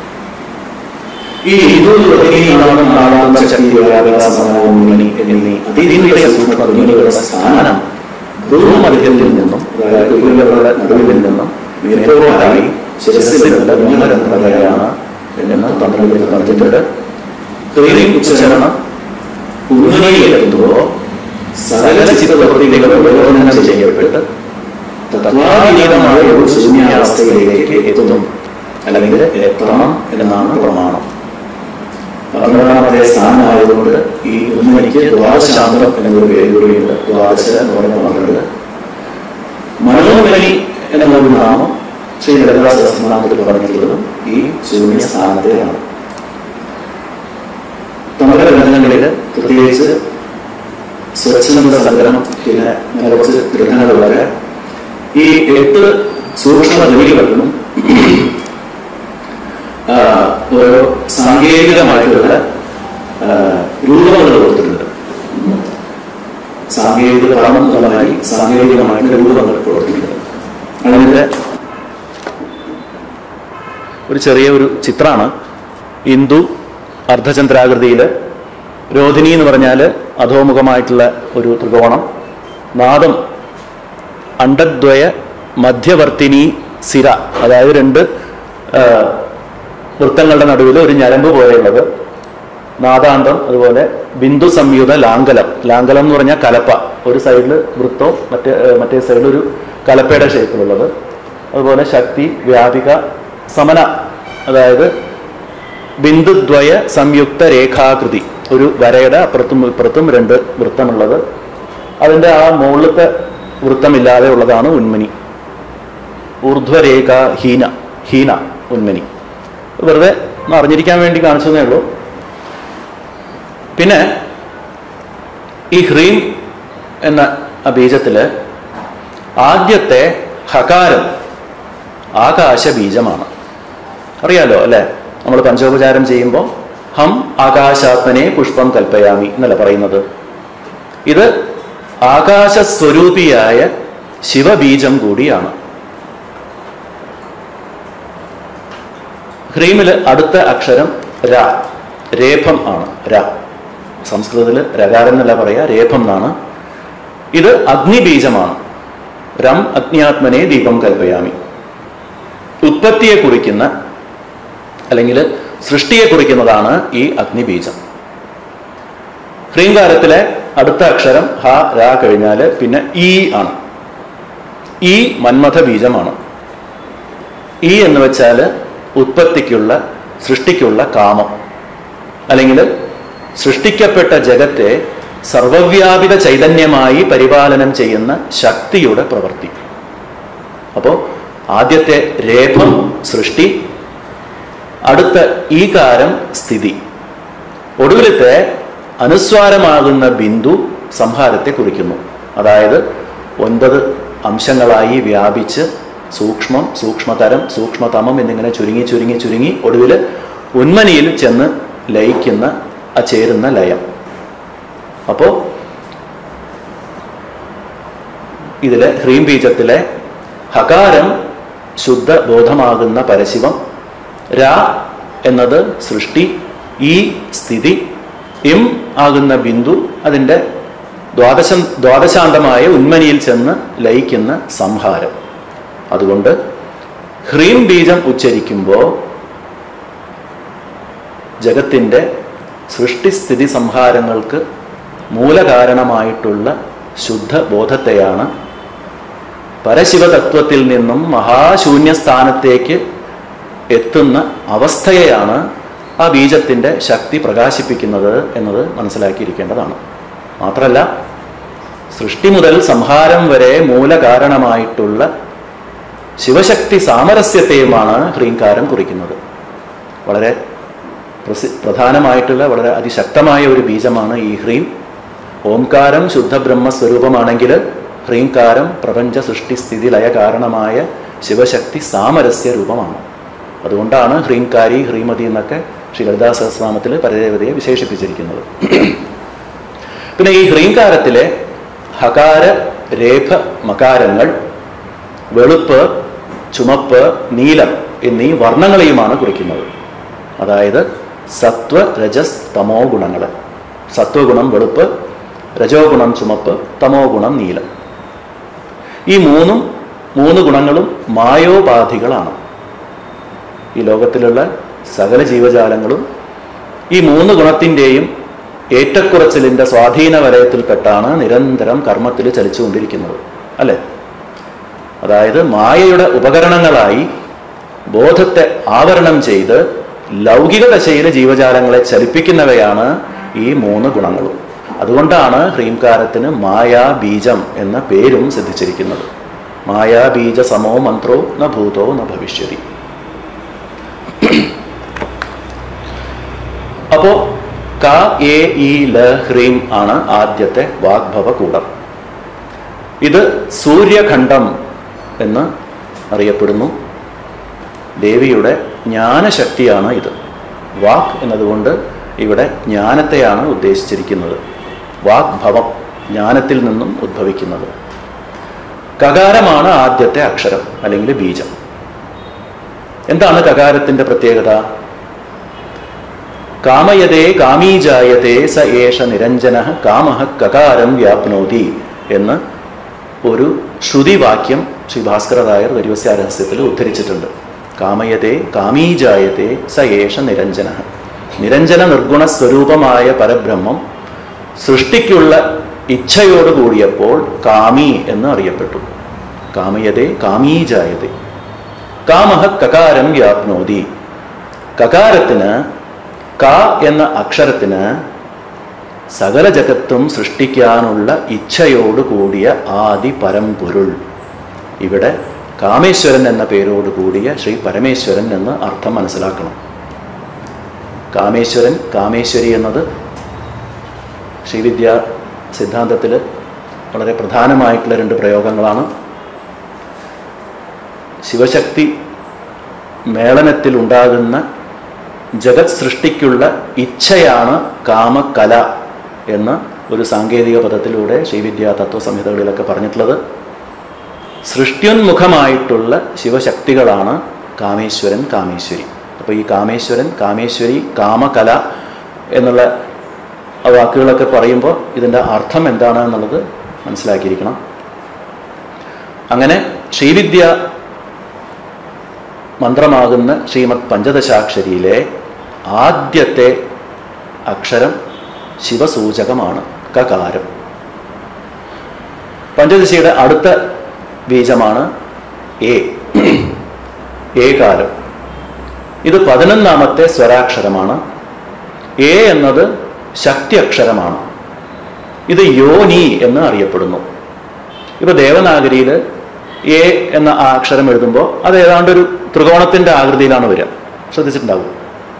ഈ ഹിന്ദു രോഹിണീനാദം നാദാന്തം ശക്തി വ്യാപിക സമന ഉന്മിലനി എന്നീ അതിഥിയുടെ സൂക്ഷ്മ ധ്വനികളുടെ സ്ഥാനം ഭൂമധ്യത്തിൽ നിന്നും അതായത് ഉയരങ്ങളുടെ നടുവിൽ നിന്നും മേലോട്ടായി ശിരസിലുള്ള ബ്രഹ്മരന്ധ്രതയാണ് എന്ന് തന്ത്രത്തിൽ പറഞ്ഞിട്ടുണ്ട് ഹൃദയം ഉച്ചാരണം ഉന്നതിയിലെത്തുമ്പോൾ സകല ചിത്രവൃത്തികളും വിലോചനം ചെയ്യപ്പെട്ട് തത്വാതീതമായ ഒരു ശൂന്യാവസ്ഥയിലേക്ക് എത്തും അല്ലെങ്കിൽ എത്തണം എന്നാണ് പ്രമാണം പന്ത്രണ്ടാമത്തെ സ്ഥാനമായതുകൊണ്ട് ഈ ഉന്നതിക്ക് ദ്വാദശാന്തം എന്നൊരു പേര് കൂടിയുണ്ട് ദ്വാദശ എന്ന് പറഞ്ഞ പന്ത്രണ്ട് മനോമലി എന്നൊരു നാമം ശ്രീ ലളിതാ സഹസ്രനാമത്തിൽ പറഞ്ഞിട്ടുള്ളതും ഈ ശൂന്യ സ്ഥാനത്തെയാണ് തമിഴ് ഗ്രന്ഥങ്ങളിൽ പ്രത്യേകിച്ച് സ്വച്ഛന്ദ സങ്കലനം പിന്നെ അങ്ങനെ കുറച്ച് ഗ്രന്ഥങ്ങളിലൊക്കെ ഈ എട്ട് സൂക്ഷ്മ ധ്വനികൾക്കും ആ, ഓരോ സാങ്കേതികമായിട്ടുള്ള ആ, രൂപങ്ങൾ കൊടുത്തിട്ടുണ്ട് സാങ്കേതിക പരമമായി സാങ്കേതികമായിട്ടുള്ള രൂപങ്ങൾ കൊടുത്തിട്ടുണ്ട് അതിൻ്റെ ഒരു ചെറിയ ഒരു ചിത്രമാണ് ഹിന്ദു അർദ്ധചന്ദ്രാകൃതിയിൽ രോഹിണി എന്ന് പറഞ്ഞാൽ അധോമുഖമായിട്ടുള്ള ഒരു ത്രികോണം നാദം അണ്ടദ്വയ മധ്യവർത്തിനി സിര അതായത് രണ്ട് ആ, വൃത്തങ്ങളുടെ നടുവിൽ ഒരു ഞരമ്പ് പോലെയുള്ളത് നാദാന്തം അതുപോലെ ബിന്ദു സംയുത ലാങ്കലം ലാങ്കലം എന്ന് പറഞ്ഞാൽ കലപ്പ ഒരു സൈഡിൽ വൃത്തവും മറ്റേ ഏ, മറ്റേ സൈഡിൽ ഒരു കലപ്പയുടെ ഷേപ്പിലുള്ളത് അതുപോലെ ശക്തി വ്യാപിക സമന അതായത് ബിന്ദുദ്വയ സംയുക്ത രേഖാകൃതി ഒരു വരയുടെ അപ്പുറത്തും ഇപ്പുറത്തും രണ്ട് വൃത്തമുള്ളത് അതിൻ്റെ ആ മുകളിലത്തെ വൃത്തമില്ലാതെ ഉള്ളതാണ് ഉന്മനി ഊർധ്വരേഖ ഹീന ഹീന ഉന്മനി വെറുതെ ഒന്ന് അറിഞ്ഞിരിക്കാൻ വേണ്ടി കാണിച്ചതേ ഉള്ളൂ പിന്നെ ഈ ഹ്രീം എന്ന ആ ബീജത്തില് ആദ്യത്തെ ഹകാരം ആകാശ ബീജമാണ് അറിയാലോ അല്ലെ നമ്മൾ പഞ്ചോപചാരം ചെയ്യുമ്പോൾ ഹം ആകാശാത്മനെ പുഷ്പം കൽപ്പയാമി എന്നല്ല പറയുന്നത് ഇത് ആകാശസ്വരൂപിയായ ശിവബീജം കൂടിയാണ് ഹ്രീമിൽ അടുത്ത അക്ഷരം ര രേഫം ആണ് ര സംസ്കൃതത്തിൽ രകാരം എന്നല്ല പറയാ രേഫം എന്നാണ് ഇത് അഗ്നിബീജമാണ് രം അഗ്നിയാത്മനെ ദീപം കൽപ്പയാമി ഉത്പത്തിയെ കുറിക്കുന്ന അല്ലെങ്കിൽ സൃഷ്ടിയെ കുറിക്കുന്നതാണ് ഈ അഗ്നിബീജം ഹ്രീങ്കാരത്തിലെ അടുത്ത അക്ഷരം ഹ ര കഴിഞ്ഞാൽ പിന്നെ ഈ ആണ് ഈ മന്മഥ ബീജമാണ് ഈ എന്ന് വെച്ചാൽ ഉത്പത്തിക്കുള്ള സൃഷ്ടിക്കുള്ള കാമം അല്ലെങ്കിൽ സൃഷ്ടിക്കപ്പെട്ട ജഗത്തെ സർവവ്യാപിത ചൈതന്യമായി പരിപാലനം ചെയ്യുന്ന ശക്തിയുടെ പ്രവൃത്തി അപ്പോൾ ആദ്യത്തെ രേഖം സൃഷ്ടി അടുത്ത ഈകാരം സ്ഥിതി ഒടുവിലത്തെ അനുസ്വാരമാകുന്ന ബിന്ദു സംഹാരത്തെ കുറിക്കുന്നു അതായത് ഒൻപത് അംശങ്ങളായി വ്യാപിച്ച് സൂക്ഷ്മം സൂക്ഷ്മതരം സൂക്ഷ്മതമം എന്നിങ്ങനെ ചുരുങ്ങി ചുരുങ്ങി ചുരുങ്ങി ഒടുവിൽ ഉന്മനിയിൽ ചെന്ന് ലയിക്കുന്ന ആ ചേരുന്ന ലയം അപ്പോൾ ഇതിലെ ഹ്രീം ബീജത്തിലെ ഹകാരം ശുദ്ധ ബോധമാകുന്ന പരശിവം രാ എന്നത് സൃഷ്ടി ഈ സ്ഥിതി ഇം ആകുന്ന ബിന്ദു അതിൻ്റെ ദ്വാദശ ദ്വാദശാന്തമായ ഉന്മനിയിൽ ചെന്ന് ലയിക്കുന്ന സംഹാരം അതുകൊണ്ട് ഹ്രീം ബീജം ഉച്ചരിക്കുമ്പോൾ ജഗത്തിൻ്റെ സൃഷ്ടിസ്ഥിതി സംഹാരങ്ങൾക്ക് മൂലകാരണമായിട്ടുള്ള ശുദ്ധ ബോധത്തെയാണ് പരശിവതത്വത്തിൽ നിന്നും മഹാശൂന്യസ്ഥാനത്തേക്ക് എത്തുന്ന അവസ്ഥയെയാണ് ആ ബീജത്തിൻ്റെ ശക്തി പ്രകാശിപ്പിക്കുന്നത് എന്നത് മനസ്സിലാക്കിയിരിക്കേണ്ടതാണ് മാത്രമല്ല സൃഷ്ടി മുതൽ സംഹാരം വരെ മൂലകാരണമായിട്ടുള്ള ശിവശക്തി സാമരസ്യത്തെയുമാണ് ഹ്രീങ്കാരം കുറിക്കുന്നത് വളരെ പ്രസി പ്രധാനമായിട്ടുള്ള വളരെ അതിശക്തമായ ഒരു ബീജമാണ് ഈ ഹ്രീം ഓംകാരം ശുദ്ധബ്രഹ്മ സ്വരൂപമാണെങ്കിൽ ഹ്രീങ്കാരം പ്രപഞ്ച സൃഷ്ടിസ്ഥിതി ലയ കാരണമായ ശിവശക്തി സാമരസ്യ രൂപമാണ് അതുകൊണ്ടാണ് ഹ്രീങ്കാരി ഹ്രീമതി എന്നൊക്കെ ശ്രീ ലളിതാ സഹസ്രനാമത്തിൽ പരദേവതയെ വിശേഷിപ്പിച്ചിരിക്കുന്നത് പിന്നെ ഈ ഹ്രീങ്കാരത്തിലെ ഹകാര രേഖ മകാരങ്ങൾ വെളുപ്പ് ചുമപ്പ് നീലം എന്നീ വർണ്ണങ്ങളെയുമാണ് കുറിക്കുന്നത് അതായത് സത്വ രജസ് തമോ ഗുണങ്ങൾ സത്വഗുണം വെളുപ്പ് രജോ ഗുണം ചുമപ്പ് തമോ ഗുണം നീലം ഈ മൂന്നും മൂന്ന് ഗുണങ്ങളും മായോപാധികളാണ് ഈ ലോകത്തിലുള്ള സകല ജീവജാലങ്ങളും ഈ മൂന്ന് ഗുണത്തിൻ്റെയും ഏറ്റക്കുറച്ചിലിൻ്റെ സ്വാധീന വലയത്തിൽപ്പെട്ടാണ് നിരന്തരം കർമ്മത്തിൽ ചലിച്ചുകൊണ്ടിരിക്കുന്നത് അല്ലേ അതായത് മായയുടെ ഉപകരണങ്ങളായി ബോധത്തെ ആവരണം ചെയ്ത് ലൗകിക ദശയിലെ ജീവജാലങ്ങളെ ചലിപ്പിക്കുന്നവയാണ് ഈ മൂന്ന് ഗുണങ്ങളും അതുകൊണ്ടാണ് ഹ്രീംകാരത്തിന് മായാബീജം എന്ന പേരും സിദ്ധിച്ചിരിക്കുന്നത് മായാബീജ സമോ മന്ത്രോ ന ഭൂതോ ന ഭവിഷ്യതി അപ്പോ ക എ ഇ ല ഹ്രീം ആണ് ആദ്യത്തെ വാഗ്ഭവ കൂടം ഇത് സൂര്യഖണ്ഡം എന്ന് അറിയപ്പെടുന്നു ദേവിയുടെ ജ്ഞാനശക്തിയാണ് ഇത് വാക് എന്നതുകൊണ്ട് ഇവിടെ ജ്ഞാനത്തെയാണ് ഉദ്ദേശിച്ചിരിക്കുന്നത് വാഗ്ഭവം ജ്ഞാനത്തിൽ നിന്നും ഉദ്ഭവിക്കുന്നത് കകാരമാണ് ആദ്യത്തെ അക്ഷരം അല്ലെങ്കിൽ ബീജം എന്താണ് കകാരത്തിന്റെ പ്രത്യേകത കാമയതേ കാമീജായതേ സ ഏഷ നിരഞ്ജന കാമഹ കകാരം വ്യാപ്നോതി എന്ന് ഒരു ശ്രുതിവാക്യം ശ്രീ ഭാസ്കര നായർ ദരിവസ്യ രഹസ്യത്തിൽ ഉദ്ധരിച്ചിട്ടുണ്ട് കാമയതേ കാമീജായതേ സ ഏഷ നിരഞ്ജന നിരഞ്ജന നിർഗുണ സ്വരൂപമായ പരബ്രഹ്മം സൃഷ്ടിക്കുള്ള ഇച്ഛയോട് കൂടിയപ്പോൾ കാമി എന്ന് അറിയപ്പെട്ടു കാമയതേ കാമീജായതേ കാമഹ കകാരം വ്യാപ്നോതി കകാരത്തിന് ക എന്ന അക്ഷരത്തിന് സകല ജഗത്തും സൃഷ്ടിക്കാനുള്ള ഇച്ഛയോട് കൂടിയ ആദി പരമ്പൊരുൾ ഇവിടെ കാമേശ്വരൻ എന്ന പേരോട് കൂടിയ ശ്രീ പരമേശ്വരൻ എന്ന് അർത്ഥം മനസ്സിലാക്കണം കാമേശ്വരൻ കാമേശ്വരി എന്നത് ശ്രീവിദ്യ സിദ്ധാന്തത്തിൽ വളരെ പ്രധാനമായിട്ടുള്ള രണ്ട് പ്രയോഗങ്ങളാണ് ശിവശക്തി മേളനത്തിൽ ഉണ്ടാകുന്ന ജഗത് സൃഷ്ടിക്കുള്ള ഇച്ഛയാണ് കാമകല എന്ന് ഒരു സാങ്കേതിക പദത്തിലൂടെ ശ്രീവിദ്യ തത്വസംഹിതകളിലൊക്കെ പറഞ്ഞിട്ടുള്ളത് സൃഷ്ട്യോന്മുഖമായിട്ടുള്ള ശിവശക്തികളാണ് കാമേശ്വരൻ കാമേശ്വരി അപ്പോൾ ഈ കാമേശ്വരൻ കാമേശ്വരി കാമകല എന്നുള്ള ആ വാക്കുകളൊക്കെ പറയുമ്പോൾ ഇതിൻ്റെ അർത്ഥം എന്താണ് എന്നുള്ളത് മനസ്സിലാക്കിയിരിക്കണം അങ്ങനെ ശ്രീവിദ്യ മന്ത്രമാകുന്ന ശ്രീമദ് പഞ്ചദശാക്ഷരിയിലെ ആദ്യത്തെ അക്ഷരം ശിവസൂചകമാണ് കകാരം പഞ്ചദശിയുടെ അടുത്ത ബീജമാണ് എ ഏകാരം ഇത് പതിനൊന്നാമത്തെ സ്വരാക്ഷരമാണ് എ എന്നത് ശക്തി അക്ഷരമാണ് ഇത് യോനി എന്ന് അറിയപ്പെടുന്നു ഇപ്പൊ ദേവനാഗരിയിൽ എ എന്ന ആ അക്ഷരം എഴുതുമ്പോൾ അത് ഏതാണ്ട് ഒരു ത്രികോണത്തിന്റെ ആകൃതിയിലാണ് വരിക ശ്രദ്ധിച്ചിട്ടുണ്ടാവും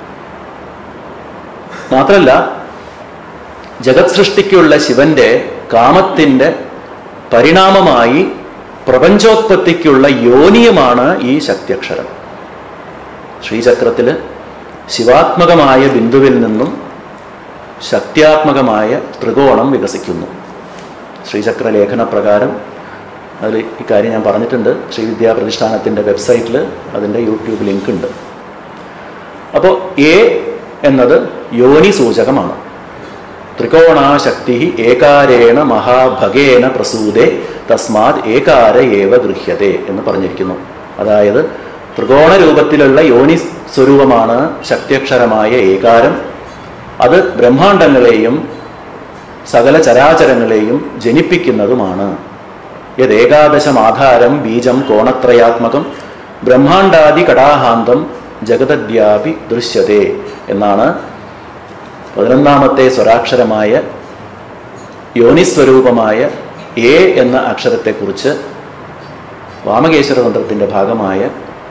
മാത്രല്ല ജഗത് സൃഷ്ടിക്കുള്ള ശിവന്റെ കാമത്തിന്റെ പരിണാമമായി പ്രപഞ്ചോത്പത്തിക്കുള്ള യോനിയുമാണ് ഈ ശക്തിയക്ഷരം ശ്രീചക്രത്തിൽ ശിവാത്മകമായ ബിന്ദുവിൽ നിന്നും ശക്തിയാത്മകമായ ത്രികോണം വികസിക്കുന്നു ശ്രീചക്ര ലേഖന പ്രകാരം അതിൽ ഇക്കാര്യം ഞാൻ പറഞ്ഞിട്ടുണ്ട് ശ്രീവിദ്യാ പ്രതിഷ്ഠാനത്തിൻ്റെ വെബ്സൈറ്റിൽ അതിൻ്റെ യൂട്യൂബ് ലിങ്ക് ഉണ്ട് അപ്പോൾ എ എന്നത് യോനി സൂചകമാണ് ത്രികോണാശക്തി ഏകാരേണ മഹാഭഗേന പ്രസൂതേ തസ്മാത് ഏകാര ഏവ ഗൃഹ്യതേ എന്ന് പറഞ്ഞിരിക്കുന്നു അതായത് ത്രികോണ രൂപത്തിലുള്ള യോനി സ്വരൂപമാണ് ശക്തിയക്ഷരമായ ഏകാരം അത് ബ്രഹ്മാണ്ടങ്ങളെയും സകല ചരാചരങ്ങളെയും ജനിപ്പിക്കുന്നതുമാണ് യദേകാദശമാധാരം ബീജം കോണത്രയാത്മകം ബ്രഹ്മാണ്ടാദി കടാഹാന്തം ജഗതദ്യാപി ദൃശ്യതേ എന്നാണ് പതിനൊന്നാമത്തെ സ്വരാക്ഷരമായ യോനിസ്വരൂപമായ എ എന്ന അക്ഷരത്തെക്കുറിച്ച് വാമകേശ്വര തന്ത്രത്തിൻ്റെ ഭാഗമായ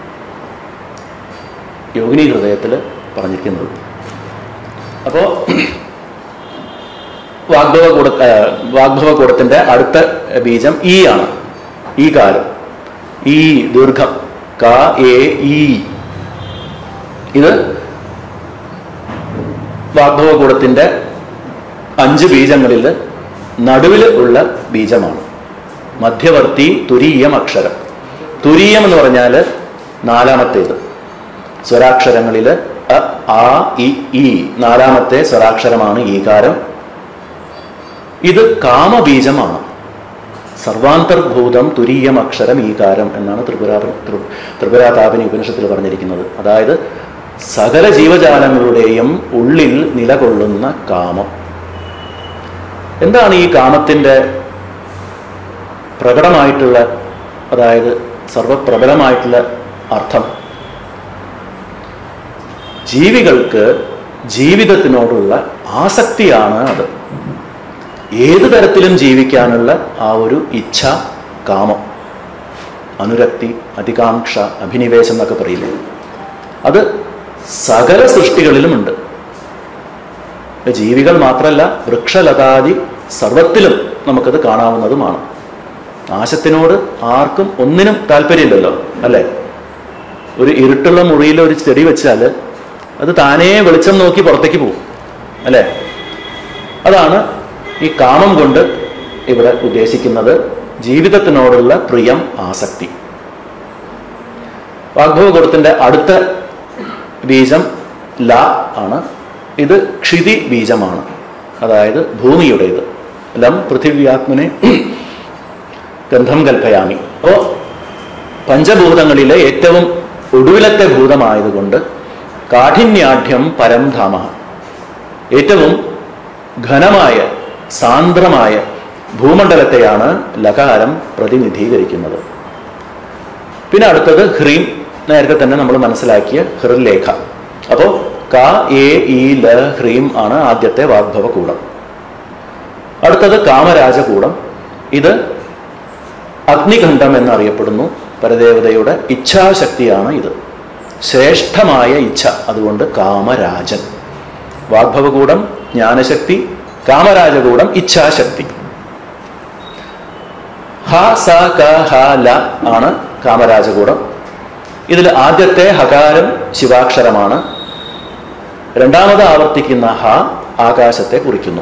യോഗിനി ഹൃദയത്തിൽ പറഞ്ഞിരിക്കുന്നത് അപ്പോൾ വാഗ്ഭവ കൂട വാഗ്ഭവ കൂടത്തിൻ്റെ അടുത്ത ബീജം ഈ ആണ് ഈ കാലം ഈ ദീർഘം ക എ ഈ ഇത് വാഗ്ഭവ കൂടത്തിൻ്റെ അഞ്ച് ബീജങ്ങളിൽ നടുവിൽ ഉള്ള ബീജമാണ് മധ്യവർത്തി തുരീയം അക്ഷരം തുരീയം എന്ന് പറഞ്ഞാൽ നാലാമത്തേത് സ്വരാക്ഷരങ്ങളിൽ അ ആ ഇ ഈ നാലാമത്തെ സ്വരാക്ഷരമാണ് ഈകാരം ഇത് കാമബീജമാണ് സർവാന്തർഭൂതം തുരീയം അക്ഷരം ഈകാരം എന്നാണ് ത്രിപുര ത്രിപുരാതാപിനി ഉപനിഷത്തിൽ പറഞ്ഞിരിക്കുന്നത് അതായത് സകല ജീവജാലങ്ങളുടെയും ഉള്ളിൽ നിലകൊള്ളുന്ന കാമം എന്താണ് ഈ കാമത്തിൻ്റെ പ്രകടമായിട്ടുള്ള അതായത് സർവപ്രബലമായിട്ടുള്ള അർത്ഥം ജീവികൾക്ക് ജീവിതത്തിനോടുള്ള ആസക്തിയാണ് അത് ഏത് തരത്തിലും ജീവിക്കാനുള്ള ആ ഒരു ഇച്ഛ കാമം അനുരക്തി അധികാംക്ഷ അഭിനിവേശം എന്നൊക്കെ പറയില്ലേ അത് സകല സൃഷ്ടികളിലുമുണ്ട് ജീവികൾ മാത്രമല്ല വൃക്ഷലതാദി സർവത്തിലും നമുക്കത് കാണാവുന്നതുമാണ് നാശത്തിനോട് ആർക്കും ഒന്നിനും താല്പര്യമില്ലല്ലോ അല്ലേ ഒരു ഇരുട്ടുള്ള മുറിയിൽ ഒരു ചെടി വെച്ചാൽ അത് താനേ വെളിച്ചം നോക്കി പുറത്തേക്ക് പോകും അല്ലേ അതാണ് ഈ കാമം കൊണ്ട് ഇവിടെ ഉദ്ദേശിക്കുന്നത് ജീവിതത്തിനോടുള്ള പ്രിയം ആസക്തി വാഗ്ഭവകൂടത്തിന്റെ അടുത്ത ബീജം ല ആണ് ഇത് ക്ഷിതി ബീജമാണ് അതായത് ഭൂമിയുടേത് ലം പൃഥിവ്യാത്മനെ ഗന്ധം കൽപ്പയാമി അപ്പോൾ പഞ്ചഭൂതങ്ങളിലെ ഏറ്റവും ഒടുവിലത്തെ ഭൂതമായതുകൊണ്ട് കാഠിന്യാഢ്യം പരം ധാമ ഏറ്റവും ഘനമായ സാന്ദ്രമായ ഭൂമണ്ഡലത്തെയാണ് ലകാരം പ്രതിനിധീകരിക്കുന്നത് പിന്നെ അടുത്തത് ഹ്രീം നേരത്തെ തന്നെ നമ്മൾ മനസ്സിലാക്കിയ ഹൃലേഖ അപ്പോൾ ക എ ഇ ല ഹ്രീം ആണ് ആദ്യത്തെ വാഗ്ഭവ കൂടം അടുത്തത് കാമരാജകൂടം ഇത് അഗ്നിഖണ്ഡം എന്നറിയപ്പെടുന്നു പരദേവതയുടെ ഇച്ഛാശക്തിയാണ് ഇത് ശ്രേഷ്ഠമായ ഇച്ഛ അതുകൊണ്ട് കാമരാജൻ വാഗ്ഭവകൂടം ജ്ഞാനശക്തി കാമരാജകൂടം ഇച്ഛാശക്തി ഹ സ ക ഹ ല ആണ് കാമരാജകൂടം ഇതിൽ ആദ്യത്തെ ഹകാരം ശിവാക്ഷരമാണ് രണ്ടാമത് ആവർത്തിക്കുന്ന ഹ ആകാശത്തെ കുറിക്കുന്നു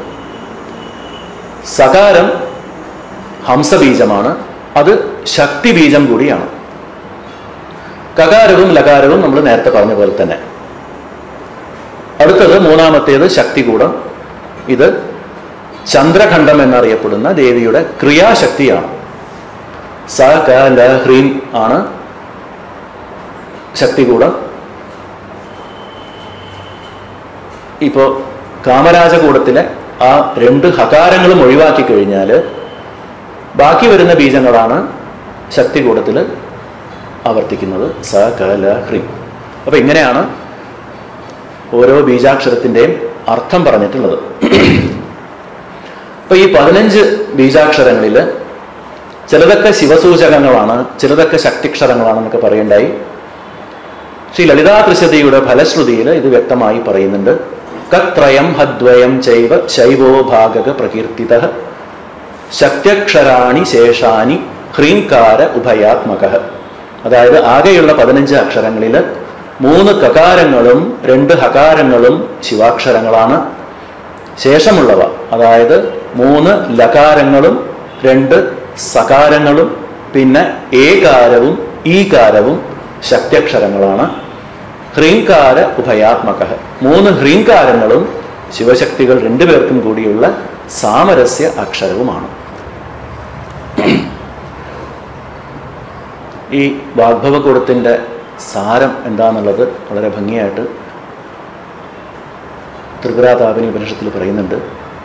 സകാരം ഹംസബീജമാണ് അത് ശക്തിബീജം കൂടിയാണ് കകാരവും ലകാരവും നമ്മൾ നേരത്തെ പറഞ്ഞ പോലെ തന്നെ അടുത്തത് മൂന്നാമത്തേത് ശക്തികൂടം ഇത് ചന്ദ്രഖണ്ഡം എന്നറിയപ്പെടുന്ന ദേവിയുടെ ക്രിയാശക്തിയാണ് സ ക ല ഹ്രീം ആണ് ശക്തികൂടം ഇപ്പോൾ കാമരാജകൂടത്തിലെ ആ രണ്ട് ഹകാരങ്ങളും ഒഴിവാക്കി കഴിഞ്ഞാൽ ബാക്കി വരുന്ന ബീജങ്ങളാണ് ശക്തികൂടത്തിൽ ആവർത്തിക്കുന്നത് സ ക ല ഹ്രീം അപ്പൊ ഇങ്ങനെയാണ് ഓരോ ബീജാക്ഷരത്തിൻ്റെയും അർത്ഥം പറഞ്ഞിട്ടുള്ളത് അപ്പൊ ഈ പതിനഞ്ച് ബീജാക്ഷരങ്ങളിൽ ചിലതൊക്കെ ശിവസൂചകങ്ങളാണ് ചിലതൊക്കെ ശക്തിക്ഷരങ്ങളാണെന്നൊക്കെ പറയണ്ടായി ശ്രീ ലളിതാ ത്രിശതിയുടെ ഫലശ്രുതിയിൽ ഇത് വ്യക്തമായി പറയുന്നുണ്ട് കത്രയം ഹദ്വയം ചൈവ ശൈവോ ഭാഗക പ്രകീർത്തിത ശക്ത്യക്ഷരാണി ശേഷാനി ഹ്രീങ്കാര ഉഭയാത്മക അതായത് ആകെയുള്ള പതിനഞ്ച് അക്ഷരങ്ങളിൽ മൂന്ന് കകാരങ്ങളും രണ്ട് ഹകാരങ്ങളും ശിവാക്ഷരങ്ങളാണ് ശേഷമുള്ളവ അതായത് മൂന്ന് ലകാരങ്ങളും രണ്ട് സകാരങ്ങളും പിന്നെ ഏകാരവും ഈകാരവും ശക്ത്യക്ഷരങ്ങളാണ് ഹ്രീങ്കാര ഉഭയാത്മക മൂന്ന് ഹ്രീങ്കാരങ്ങളും ശിവശക്തികൾ രണ്ടുപേർക്കും കൂടിയുള്ള സാമരസ്യ അക്ഷരവുമാണ് ഈ വാഗ്ഭവകൂടത്തിൻ്റെ സാരം എന്താണെന്നുള്ളത് വളരെ ഭംഗിയായിട്ട് ത്രിപുരാതാപിനി ഉപനിഷത്തിൽ പറയുന്നുണ്ട്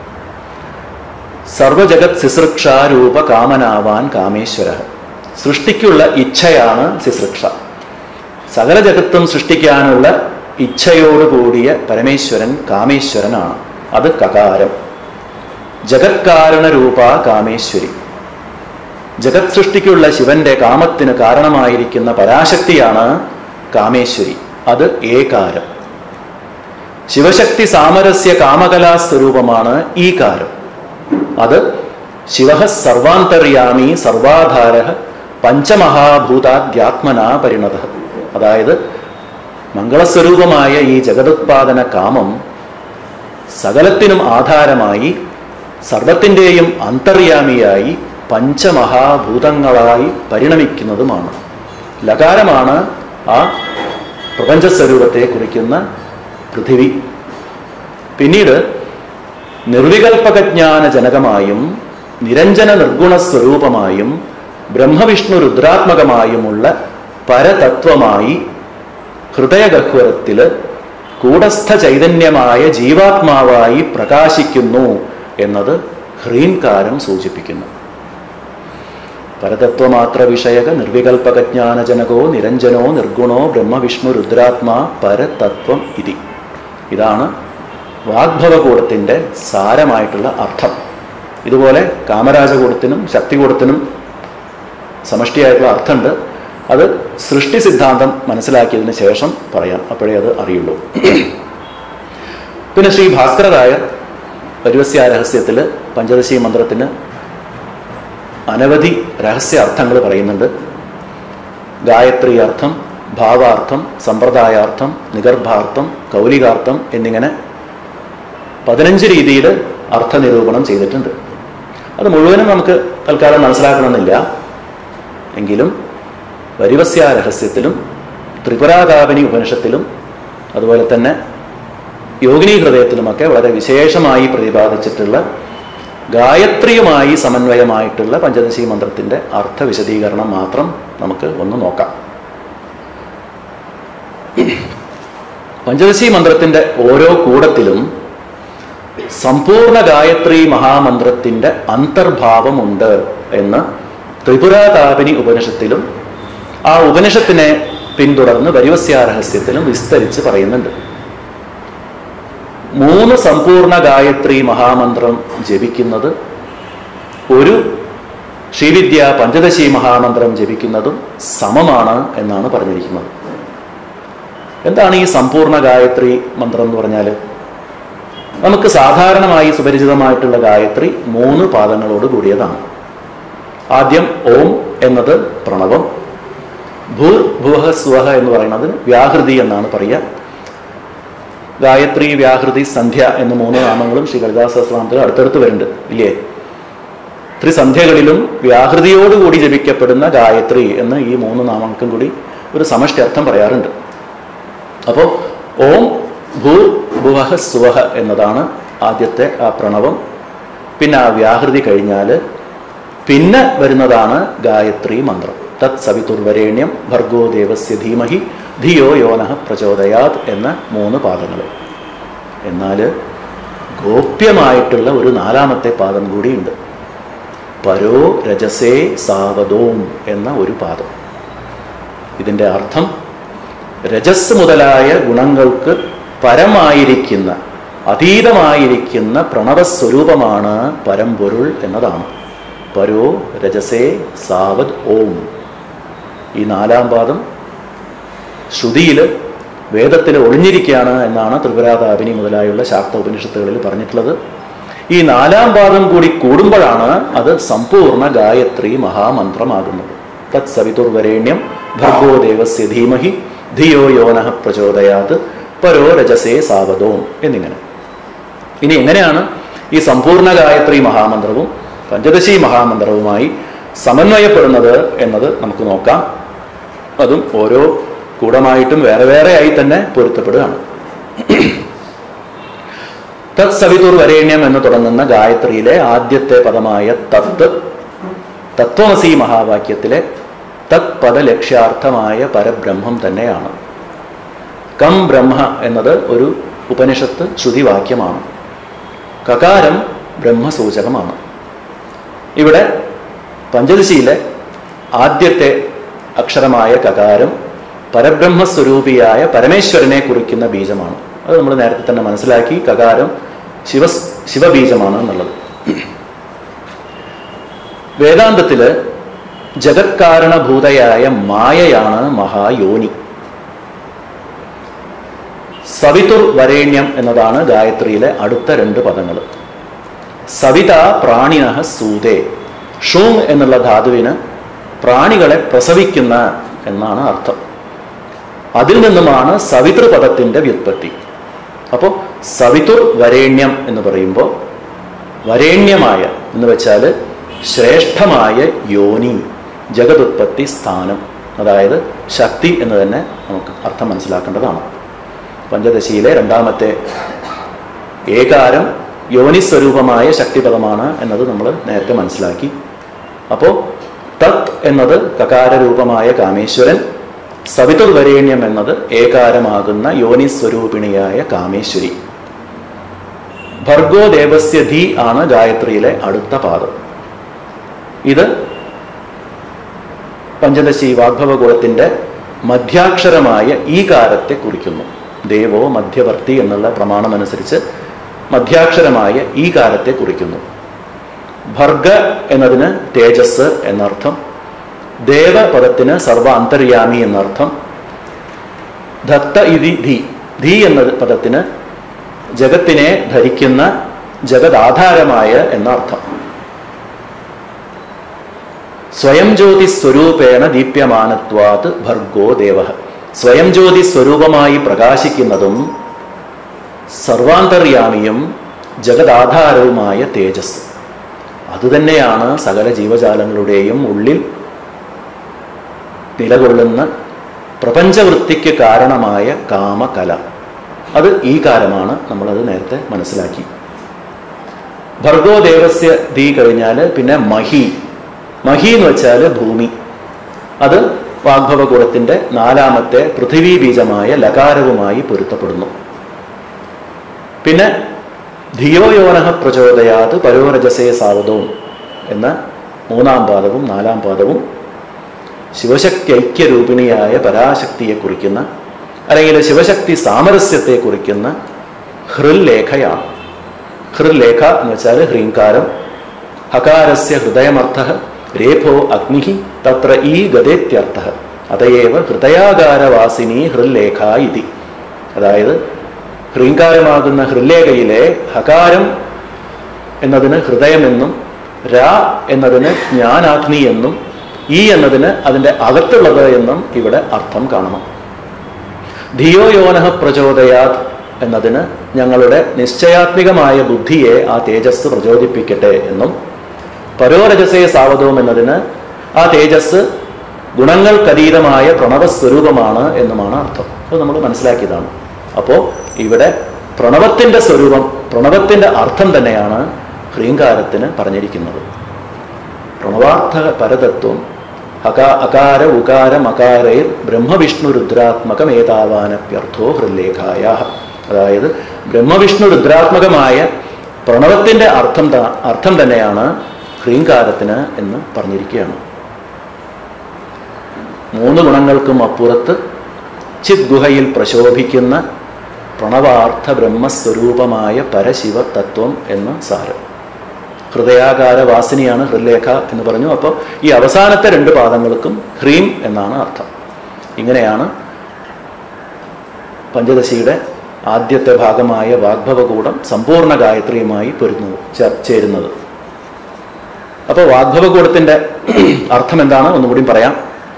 സർവജഗത് ശുശ്രൂക്ഷാരൂപ കാമനാവാൻ കാമേശ്വര സൃഷ്ടിക്കുള്ള ഇച്ഛയാണ് ശുശ്രൂക്ഷ സകല ജഗത്തും സൃഷ്ടിക്കാനുള്ള ഇച്ഛയോടുകൂടിയ പരമേശ്വരൻ കാമേശ്വരനാണ് അത് കകാരം ജഗത്കാരണ രൂപ കാമേശ്വരി ജഗത് സൃഷ്ടിക്കുള്ള ശിവന്റെ കാമത്തിന് കാരണമായിരിക്കുന്ന പരാശക്തിയാണ് കാമേശ്വരി അത് ഏകാരം ശിവശക്തി സാമരസ്യ കാമകലാ സ്വരൂപമാണ് ഈ കാരം അത് ശിവ സർവാന്തര്യാമി സർവാധാര പഞ്ചമഹാഭൂതാദ്യാത്മന പരിണത അതായത് മംഗളസ്വരൂപമായ ഈ ജഗതുത്പാദന കാമം സകലത്തിനും ആധാരമായി സർവത്തിൻ്റെയും അന്തര്യാമിയായി പഞ്ചമഹാഭൂതങ്ങളായി പരിണമിക്കുന്നതുമാണ് ലകാരമാണ് ആ പ്രപഞ്ചസ്വരൂപത്തെ കുറിക്കുന്ന പൃഥിവി പിന്നീട് നിർവികൽപകജ്ഞാന ജനകമായും നിരഞ്ജന നിർഗുണ സ്വരൂപമായും ബ്രഹ്മവിഷ്ണു രുദ്രാത്മകമായുമുള്ള പരതത്വമായി ഹൃദയഗഹ്വരത്തില് കൂടസ്ഥ ചൈതന്യമായ ജീവാത്മാവായി പ്രകാശിക്കുന്നു എന്നത് ഹ്രീൻകാരം സൂചിപ്പിക്കുന്നു പരതത്വമാത്ര വിഷയക നിർവികൽപകജ്ഞാനജനകോ നിരഞ്ജനോ നിർഗുണോ ബ്രഹ്മവിഷ്ണു രുദ്രാത്മാ പരതത്വം ഇതി ഇതാണ് വാഗ്ഭവകൂടത്തിൻ്റെ സാരമായിട്ടുള്ള അർത്ഥം ഇതുപോലെ കാമരാജകൂടത്തിനും ശക്തികൂടത്തിനും സമഷ്ടിയായിട്ടുള്ള അർത്ഥമുണ്ട് അത് സൃഷ്ടി സിദ്ധാന്തം മനസ്സിലാക്കിയതിന് ശേഷം പറയാം അപ്പോഴേ അത് അറിയുള്ളൂ പിന്നെ ശ്രീ ഭാസ്കരരായർ പരുവസ്യ രഹസ്യത്തിൽ പഞ്ചദശി മന്ത്രത്തിന് അനവധി രഹസ്യ അർത്ഥങ്ങൾ പറയുന്നുണ്ട് ഗായത്രി അർത്ഥം ഭാവാർത്ഥം സമ്പ്രദായാർത്ഥം നിഗർഭാർത്ഥം കൗലികാർത്ഥം എന്നിങ്ങനെ പതിനഞ്ച് രീതിയിൽ അർത്ഥനിരൂപണം ചെയ്തിട്ടുണ്ട് അത് മുഴുവനും നമുക്ക് തൽക്കാലം മനസ്സിലാക്കണമെന്നില്ല എങ്കിലും വരിവസ്യ രഹസ്യത്തിലും ത്രിപുരാകാപിനി ഉപനിഷത്തിലും അതുപോലെ തന്നെ യോഗിനി ഹൃദയത്തിലുമൊക്കെ വളരെ വിശേഷമായി പ്രതിപാദിച്ചിട്ടുള്ള ഗായത്രിയുമായി സമന്വയമായിട്ടുള്ള പഞ്ചദശി മന്ത്രത്തിൻ്റെ അർത്ഥ വിശദീകരണം മാത്രം നമുക്ക് ഒന്ന് നോക്കാം പഞ്ചദശി മന്ത്രത്തിൻ്റെ ഓരോ കൂടത്തിലും സമ്പൂർണ്ണ ഗായത്രി മഹാമന്ത്രത്തിൻ്റെ അന്തർഭാവമുണ്ട് എന്ന് ത്രിപുരാതാപിനി ഉപനിഷത്തിലും ആ ഉപനിഷത്തിനെ പിന്തുടർന്ന് വരിവസ്യാരഹസ്യത്തിലും വിസ്തരിച്ച് പറയുന്നുണ്ട് മൂന്ന് സമ്പൂർണ്ണ ഗായത്രി മഹാമന്ത്രം ജപിക്കുന്നത് ഒരു ശ്രീവിദ്യ പഞ്ചദശി മഹാമന്ത്രം ജപിക്കുന്നതും സമമാണ് എന്നാണ് പറഞ്ഞിരിക്കുന്നത് എന്താണ് ഈ സമ്പൂർണ്ണ ഗായത്രി മന്ത്രം എന്ന് പറഞ്ഞാൽ നമുക്ക് സാധാരണമായി സുപരിചിതമായിട്ടുള്ള ഗായത്രി മൂന്ന് പാദങ്ങളോട് കൂടിയതാണ് ആദ്യം ഓം എന്നത് പ്രണവം ഭൂർ ഭുവഹ സ്വഹ എന്ന് പറയുന്നത് വ്യാഹൃതി എന്നാണ് പറയുക ഗായത്രി വ്യാഹൃതി സന്ധ്യ എന്ന മൂന്ന് നാമങ്ങളും ശ്രീ ലളിതാസഹസ്രാമത്തിൽ അടുത്തടുത്ത് വരുന്നുണ്ട് ഇല്ലേ ത്രിസന്ധ്യകളിലും വ്യാഹൃതിയോടുകൂടി ജപിക്കപ്പെടുന്ന ഗായത്രി എന്ന് ഈ മൂന്ന് നാമങ്ങൾക്കും കൂടി ഒരു സമഷ്ടി അർത്ഥം പറയാറുണ്ട് അപ്പോൾ ഓം ഭൂ ഭുവഹ സുവഹ എന്നതാണ് ആദ്യത്തെ ആ പ്രണവം പിന്നെ ആ വ്യാഹൃതി കഴിഞ്ഞാൽ പിന്നെ വരുന്നതാണ് ഗായത്രി മന്ത്രം തത് സവിതുർവരേണ്യം ഭർഗോ ദേവസ്യ ധീമഹി ധിയോ യോനഃ പ്രചോദയാത് എന്ന മൂന്ന് പാദങ്ങൾ എന്നാൽ ഗോപ്യമായിട്ടുള്ള ഒരു നാലാമത്തെ പാദം കൂടിയുണ്ട് പരോ രജസേ സാവതോം എന്ന ഒരു പാദം ഇതിൻ്റെ അർത്ഥം രജസ് മുതലായ ഗുണങ്ങൾക്ക് പരമായിരിക്കുന്ന അതീതമായിരിക്കുന്ന പ്രണവസ്വരൂപമാണ് പരമ്പൊരുൾ എന്നതാണ് പരോ രജസേ സാവത് ഓം ഈ നാലാം പാദം ശ്രുതിയിൽ വേദത്തിൽ ഒളിഞ്ഞിരിക്കുകയാണ് എന്നാണ് ത്രിപുരാതാപിനി മുതലായുള്ള ശാക്ത ഉപനിഷത്തുകളിൽ പറഞ്ഞിട്ടുള്ളത് ഈ നാലാം പാദം കൂടി കൂടുമ്പോഴാണ് അത് സമ്പൂർണ്ണ ഗായത്രി മഹാമന്ത്രമാകുന്നത് തത് സവിതുർവരേണ്യം ഭർഗോ ദേവസ്യ ധീമഹി ധിയോ യോനഃ പ്രചോദയാത് പരോ രജസേ സാവതോം എന്നിങ്ങനെ ഇനി എങ്ങനെയാണ് ഈ സമ്പൂർണ്ണ ഗായത്രി മഹാമന്ത്രവും പഞ്ചദശി മഹാമന്ത്രവുമായി സമന്വയപ്പെടുന്നത് എന്നത് നമുക്ക് നോക്കാം അതും ഓരോ കൂടമായിട്ടും വേറെ വേറെ ആയി തന്നെ പൊരുത്തപ്പെടുകയാണ് തത് സവിതുർ വരേണ്യം എന്ന് തുടങ്ങുന്ന ഗായത്രിയിലെ ആദ്യത്തെ പദമായ തത്ത് തത്വമസി മഹാവാക്യത്തിലെ തത് പദലക്ഷ്യാർത്ഥമായ പരബ്രഹ്മം തന്നെയാണ് കം ബ്രഹ്മ എന്നത് ഒരു ഉപനിഷത്ത് ശ്രുതിവാക്യമാണ് കകാരം ബ്രഹ്മസൂചകമാണ് ഇവിടെ പഞ്ചദശിയിലെ ആദ്യത്തെ അക്ഷരമായ കകാരം പരബ്രഹ്മസ്വരൂപിയായ പരമേശ്വരനെ കുറിക്കുന്ന ബീജമാണ് അത് നമ്മൾ നേരത്തെ തന്നെ മനസ്സിലാക്കി കകാരം ശിവ ശിവബീജമാണ് എന്നുള്ളത് വേദാന്തത്തില് ജഗത്കാരണഭൂതയായ മായയാണ് മഹായോനി സവിതുർ വരേണ്യം എന്നതാണ് ഗായത്രിയിലെ അടുത്ത രണ്ട് പദങ്ങൾ സവിത പ്രാണിനഹ സൂതേ ഷൂങ് എന്നുള്ള ധാതുവിന് പ്രാണികളെ പ്രസവിക്കുന്ന എന്നാണ് അർത്ഥം അതിൽ നിന്നുമാണ് സവിതൃ പദത്തിന്റെ വ്യുത്പത്തി അപ്പോൾ സവിതുർ വരേണ്യം എന്ന് പറയുമ്പോൾ വരേണ്യമായ എന്ന് വെച്ചാൽ ശ്രേഷ്ഠമായ യോനി ജഗതുത്പത്തി സ്ഥാനം അതായത് ശക്തി എന്ന് തന്നെ നമുക്ക് അർത്ഥം മനസ്സിലാക്കേണ്ടതാണ് പഞ്ചദശിയിലെ രണ്ടാമത്തെ ഏകാരം യോനിസ്വരൂപമായ ശക്തിപദമാണ് എന്നത് നമ്മൾ നേരത്തെ മനസ്സിലാക്കി അപ്പോൾ തത് എന്നത് കകാരരൂപമായ കാമേശ്വരൻ സവിതുർവരേണ്യം എന്നത് ഏകാരമാകുന്ന യോനിസ്വരൂപിണിയായ കാമേശ്വരി ഭർഗോ ദേവസ്യ ധി ആണ് ഗായത്രിയിലെ അടുത്ത പാദം ഇത് പഞ്ചദശി വാഗ്ഭവകുളത്തിന്റെ മധ്യാക്ഷരമായ ഈ കാരത്തെ കുറിക്കുന്നു ദേവോ മധ്യവർത്തി എന്നുള്ള പ്രമാണമനുസരിച്ച് മധ്യാക്ഷരമായ ഈ കാലത്തെ കുറിക്കുന്നു ഭർഗ എന്നതിന് തേജസ് എന്നർത്ഥം ദേവപദത്തിന് സർവ അന്തര്യാമി എന്നർത്ഥം ദത്ത ഇതി ധി ധി എന്ന പദത്തിന് ജഗത്തിനെ ധരിക്കുന്ന ജഗദാധാരമായ എന്നർത്ഥം സ്വയം ജ്യോതി സ്വരൂപേണ ദീപ്യമാനത്വാത് ഭർഗോ ദേവ സ്വയം ജ്യോതി സ്വരൂപമായി പ്രകാശിക്കുന്നതും സർവാന്തര്യാമിയും ജഗദാധാരവുമായ തേജസ് അതുതന്നെയാണ് സകല ജീവജാലങ്ങളുടെയും ഉള്ളിൽ നിലകൊള്ളുന്ന പ്രപഞ്ചവൃത്തിക്ക് കാരണമായ കാമകല അത് ഈ കാലമാണ് നമ്മളത് നേരത്തെ മനസ്സിലാക്കി ഭർഗോ ദേവസ്യ ദീ കഴിഞ്ഞാൽ പിന്നെ മഹി മഹി എന്ന് വെച്ചാൽ ഭൂമി അത് വാഗ്ഭവകുളത്തിന്റെ നാലാമത്തെ പൃഥിവീ ബീജമായ ലകാരവുമായി പൊരുത്തപ്പെടുന്നു പിന്നെ ധിയോ യോനഹ പ്രചോദയാത് പരോരജസേ സാവതവും എന്ന മൂന്നാം പാദവും നാലാം പാദവും ശിവശക്തി ഐക്യരൂപിണിയായ പരാശക്തിയെ കുറിക്കുന്ന അല്ലെങ്കിൽ ശിവശക്തി സാമരസ്യത്തെ കുറിക്കുന്ന ഹൃൽലേഖയാണ് ഹൃൽലേഖ എന്ന് വെച്ചാൽ ഹ്രീങ്കാരം ഹകാരസ്യ ഹൃദയമർത്ഥ രേഭോ അഗ്നി തത്ര ഈ ഗതേത്യർത്ഥ അതയേവ ഹൃദയാകാരവാസിനി ഹൃൽലേഖ ഇതി അതായത് ഹ്രീങ്കാരമാകുന്ന ഹൃല്ലേഖയിലെ ഹകാരം എന്നതിന് ഹൃദയമെന്നും രാ എന്നതിന് ജ്ഞാനാഗ്നി എന്നും ഈ എന്നതിന് അതിൻ്റെ അകത്തുള്ളത് എന്നും ഇവിടെ അർത്ഥം കാണണം ധിയോ യോനഃ പ്രചോദയാത് എന്നതിന് ഞങ്ങളുടെ നിശ്ചയാത്മികമായ ബുദ്ധിയെ ആ തേജസ് പ്രചോദിപ്പിക്കട്ടെ എന്നും പരോരജസേ സാവതവും എന്നതിന് ആ തേജസ് ഗുണങ്ങൾക്കതീതമായ പ്രണവസ്വരൂപമാണ് എന്നുമാണ് അർത്ഥം അത് നമ്മൾ മനസ്സിലാക്കിയതാണ് അപ്പോൾ ഇവിടെ പ്രണവത്തിന്റെ സ്വരൂപം പ്രണവത്തിന്റെ അർത്ഥം തന്നെയാണ് ഹ്രീങ്കാരത്തിന് പറഞ്ഞിരിക്കുന്നത് പ്രണവാർത്ഥ പരതത്വം അകാ അകാര ഉകാര മകാരൈർ ബ്രഹ്മവിഷ്ണു രുദ്രാത്മകമേതാവാനപ്യർത്ഥോ ഹൃല്ലേഖായ അതായത് ബ്രഹ്മവിഷ്ണു രുദ്രാത്മകമായ പ്രണവത്തിന്റെ അർത്ഥം ത- അർത്ഥം തന്നെയാണ് ഹ്രീങ്കാരത്തിന് എന്ന് പറഞ്ഞിരിക്കുകയാണ് മൂന്ന് ഗുണങ്ങൾക്കും അപ്പുറത്ത് ചിത് ഗുഹയിൽ പ്രശോഭിക്കുന്ന പ്രണവാർത്ഥ ബ്രഹ്മസ്വരൂപമായ പരശിവ തത്വം എന്ന് സാരം ഹൃദയാകാര വാസിനിയാണ് ഹൃലേഖ എന്ന് പറഞ്ഞു അപ്പോൾ ഈ അവസാനത്തെ രണ്ട് പാദങ്ങൾക്കും ഹ്രീം എന്നാണ് അർത്ഥം ഇങ്ങനെയാണ് പഞ്ചദശിയുടെ ആദ്യത്തെ ഭാഗമായ വാഗ്ഭവകൂടം സമ്പൂർണ്ണ ഗായത്രിയുമായി പൊരുന്നു ചേ- ചേരുന്നത് അപ്പോൾ വാഗ്ഭവകൂടത്തിന്റെ അർത്ഥം എന്താണ് ഒന്നുകൂടി പറയാം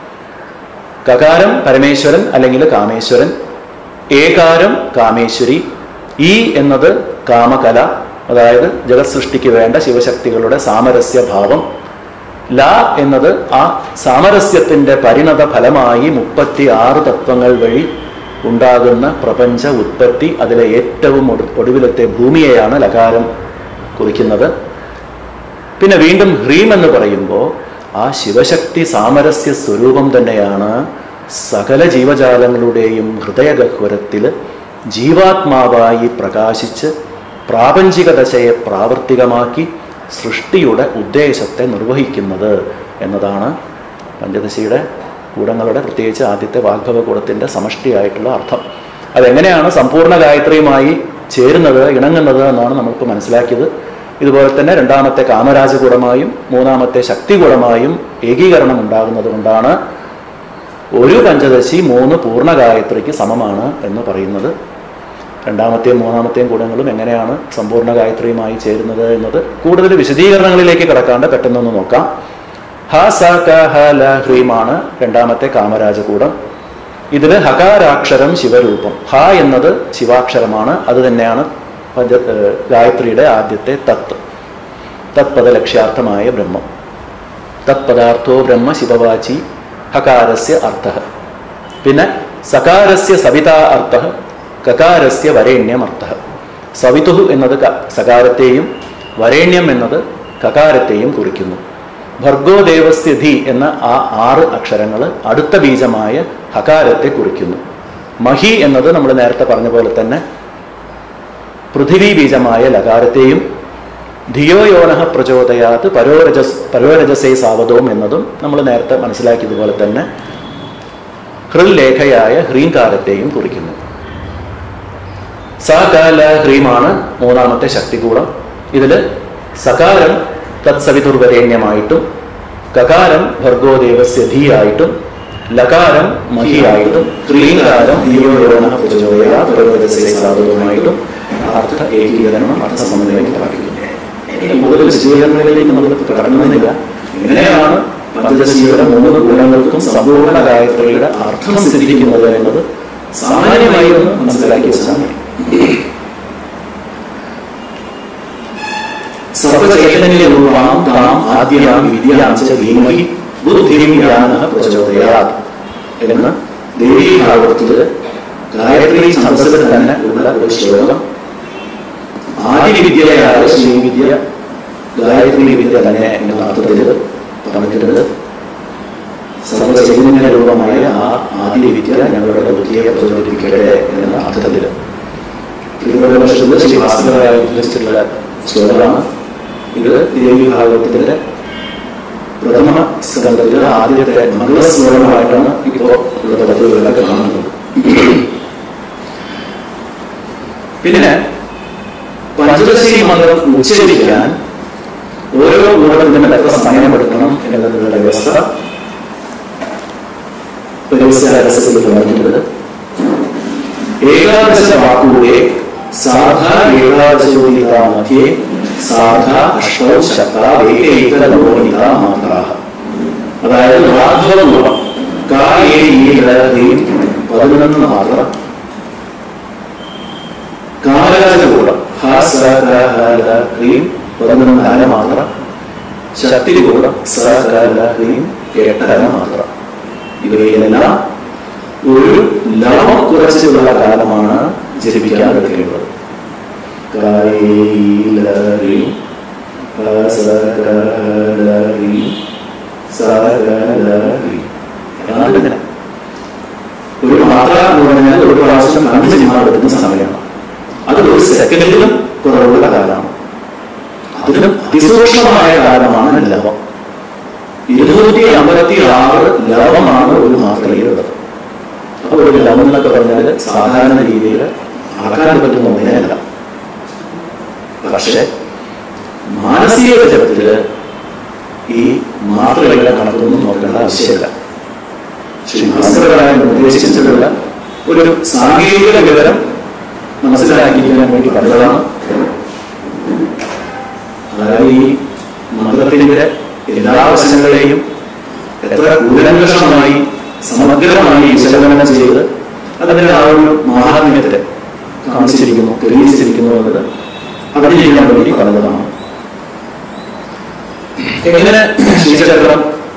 കകാരം പരമേശ്വരൻ അല്ലെങ്കിൽ കാമേശ്വരൻ ഏകാരം കാമേശ്വരി ഈ എന്നത് കാമകല അതായത് ജഗത് സൃഷ്ടിക്ക് വേണ്ട ശിവശക്തികളുടെ സാമരസ്യ ഭാവം ല എന്നത് ആ സാമരസ്യത്തിന്റെ പരിണത ഫലമായി മുപ്പത്തി ആറ് തത്വങ്ങൾ വഴി ഉണ്ടാകുന്ന പ്രപഞ്ച ഉത്പത്തി അതിലെ ഏറ്റവും ഒടു- ഒടുവിലത്തെ ഭൂമിയെയാണ് ലകാരം കുറിക്കുന്നത് പിന്നെ വീണ്ടും ഹ്രീം എന്ന് പറയുമ്പോൾ ആ ശിവശക്തി സാമരസ്യ സ്വരൂപം തന്നെയാണ് സകല ജീവജാലങ്ങളുടെയും ഹൃദയഗഹ്വരത്തിൽ ജീവാത്മാവായി പ്രകാശിച്ച് പ്രാപഞ്ചിക ദശയെ പ്രാവർത്തികമാക്കി സൃഷ്ടിയുടെ ഉദ്ദേശത്തെ നിർവഹിക്കുന്നത് എന്നതാണ് പഞ്ചദശിയുടെ കൂടങ്ങളുടെ പ്രത്യേകിച്ച് ആദ്യത്തെ വാഗ്ഭവ കൂടത്തിൻ്റെ സമഷ്ടിയായിട്ടുള്ള അർത്ഥം അതെങ്ങനെയാണ് സമ്പൂർണ്ണ ഗായത്രിയുമായി ചേരുന്നത് ഇണങ്ങുന്നത് എന്നാണ് നമ്മൾക്ക് മനസ്സിലാക്കിയത് ഇതുപോലെ തന്നെ രണ്ടാമത്തെ കാമരാജകൂടമായും മൂന്നാമത്തെ ശക്തികൂടമായും ഏകീകരണം ഉണ്ടാകുന്നത് കൊണ്ടാണ് ഒരു പഞ്ചദശി മൂന്ന് പൂർണ്ണ ഗായത്രിക്ക് സമമാണ് എന്ന് പറയുന്നത് രണ്ടാമത്തെയും മൂന്നാമത്തെയും കൂടങ്ങളും എങ്ങനെയാണ് സമ്പൂർണ്ണ ഗായത്രിയുമായി ചേരുന്നത് എന്നത് കൂടുതൽ വിശദീകരണങ്ങളിലേക്ക് കിടക്കാണ്ട് പെട്ടെന്നൊന്ന് നോക്കാം ഹ സ ക ഹ ല ഹ്രീമാണ് രണ്ടാമത്തെ കാമരാജകൂടം ഇതിൽ ഹകാരാക്ഷരം ശിവരൂപം ഹ എന്നത് ശിവാക്ഷരമാണ് അത് തന്നെയാണ് പഞ്ച ഏഹ് ഗായത്രിയുടെ ആദ്യത്തെ തത്ത് തത്പദ ലക്ഷ്യാർത്ഥമായ ബ്രഹ്മം തത്പദാർത്ഥോ ബ്രഹ്മ ശിവവാചി ഹകാരസ്യ അർത്ഥ പിന്നെ സകാരസ്യ സവിതാ അർത്ഥ കകാരസ്യ വരേണ്യം അർത്ഥ സവിതു എന്നത് ക- സകാരത്തെയും വരേണ്യം എന്നത് കകാരത്തെയും കുറിക്കുന്നു ഭർഗോ ദേവസ്യ ധി എന്ന ആ ആറ് അക്ഷരങ്ങൾ അടുത്ത ബീജമായ ഹകാരത്തെ കുറിക്കുന്നു മഹി എന്നത് നമ്മൾ നേരത്തെ പറഞ്ഞ പോലെ തന്നെ പൃഥിവി ബീജമായ ലകാരത്തെയും ധിയോ യോനഃ പ്രചോദയാത് പരോരജസ് പരോരജസേ സാവതോം എന്നതും നമ്മൾ നേരത്തെ മനസ്സിലാക്കിയതുപോലെ തന്നെ ഹൃൽലേഖയായ ഹ്രീങ്കാരത്തെയും കുറിക്കുന്നു സകാല ഹ്രീമാണ് മൂന്നാമത്തെ ശക്തികൂടം ഇതിൽ സകാരം തത്സവിതുർവരേണ്യമായിട്ടും കകാരം ഭർഗോദേവസ്യ ധീയായിട്ടും ലകാരം മഹിയായിട്ടും ഹ്രീങ്കാരം ധിയോയോന പ്രചോദയാ പരോരജസേ സാവതവുമായിട്ടും അർത്ഥ ഏകീകരണം അർത്ഥ സമന്വയം പ്രാപിക്കുന്നു ഇനി കൂടുതൽ വിശദീകരണങ്ങളിലേക്ക് നമ്മൾ കടന്നുന്നില്ല എങ്ങനെയാണ് പഞ്ചദശിയുടെ മൂന്ന് ഗുണങ്ങൾക്കും സമ്പൂർണ്ണ ഗായത്രിയുടെ അർത്ഥം സിദ്ധിക്കുന്നത് എന്നത് സാമാന്യമായി ഒന്ന് മനസ്സിലാക്കി വെച്ചാൽ മതി സർവചൈതന്യരൂപാം താം ആദ്യാം വിദ്യാം ച ധീമഹി ബുദ്ധിം ജ്ഞാനഃ പ്രചോദയാത് എന്ന് ദേവീ ഭാഗവതത്തില് ഗായത്രി ഛന്ദസ്സിൽ തന്നെ ഉള്ള ഒരു ശ്ലോകം ആദിവിദ്യയായ ശ്രീവിദ്യ ഗായത്രി വിദ്യ തന്നെ എന്ന അർത്ഥത്തിൽ പറഞ്ഞിട്ടുണ്ട് സർവചൈതന്യ രൂപമായ ആ ആദിവിദ്യ ഞങ്ങളുടെ ബുദ്ധിയെ പ്രചോദിപ്പിക്കട്ടെ എന്ന അർത്ഥത്തിൽ തിരുവനന്തപുരത്ത് ശ്രീ ഭാസ്കരായ ഉദ്ദേശിച്ചിട്ടുള്ള ശ്ലോകമാണ് ഇത് ദേവി ഭാഗവതത്തിന്റെ പ്രഥമ സ്കന്ധത്തിലെ ആദ്യത്തെ മംഗളശ്ലോകമായിട്ടാണ് ഇപ്പോൾ ഉള്ള പദ്ധതികളിലൊക്കെ കാണുന്നത് പിന്നെ പഞ്ചദശി മന്ത്രം ഉച്ചരിക്കാൻ ഓരോ ഗുണത്തിനും എത്ര സമയമെടുക്കണം എന്നതിനുള്ള വ്യവസ്ഥ പരിസരത്തിൽ പറഞ്ഞിട്ടുണ്ട് ഏകാദശ വാക്കുകളെ സാധ ഏകാദശോദിത മധ്യേ സാധ അഷ്ടൗ ശത ഏകൈക നവോനിത മാത്രാഹ അതായത് രാഘവം ഗുണം കാ ഏ ഈ ല, ഹ്രീം പതിനൊന്ന് മാത്രം കാലരാജകൂടം ഹ സ ക ഹ ല ഹ്രീം പതിനൊന്ന് അര മാത്രം ശക്തികൂടം സ ക ല ഹ്രീം എട്ടര മാത്രം ഇവയെല്ലാം ഒരു ലവം കുറച്ചുള്ള കാലമാണ് ജപിക്കാൻ എടുക്കേണ്ടത് കായേലറി, ഹസകലറി, സകലറി. ഏതാണ്ട് ഇങ്ങനെ. ഒരു മാത്ര എന്ന് പറഞ്ഞാൽ ഒരു പ്രാവശ്യം അഞ്ച് മാർ എടുക്കുന്ന സമയമാണ് അത് ഒരു സെക്കൻഡിലും കുറവുള്ള കാലമാണ് അതിസൂക്ഷ്മമായ കാലമാണ് ലവം ഇരുന്നൂറ്റി അമ്പത്തി ആറ് ലവമാണ് ഒരു മാത്രയിലുള്ളത് അപ്പൊ ഒരു ലവം എന്നൊക്കെ പറഞ്ഞാൽ സാധാരണ രീതിയിൽ അളക്കാൻ പറ്റുന്ന ഒന്നേയല്ല പക്ഷെ മാനസിക ജപത്തില് ഈ മാത്രകളെ കണക്കൊന്നും നോക്കേണ്ട ആവശ്യമില്ല ശ്രീ ഭാസ്കരനായ നിർദ്ദേശിച്ചിട്ടുള്ള ഒരു സാങ്കേതിക വിവരം മനസ്സിലാക്കിയിരിക്കാൻ വേണ്ടി പറഞ്ഞതാണ് അതായത് ഈ മന്ത്രത്തിന്റെ എല്ലാ വശങ്ങളെയും എത്ര കൂലങ്കഷമായി സമഗ്രമായി വിശകലനം ചെയ്ത് അതിന്റെ ആ ഒരു മഹാത്മ്യത്തെ കാണിച്ചിരിക്കുന്നു തെളിയിച്ചിരിക്കുന്നു എന്നത് അതിന് ചെയ്യാൻ വേണ്ടി പറഞ്ഞതാണ് എങ്ങനെ ശ്രീചക്രം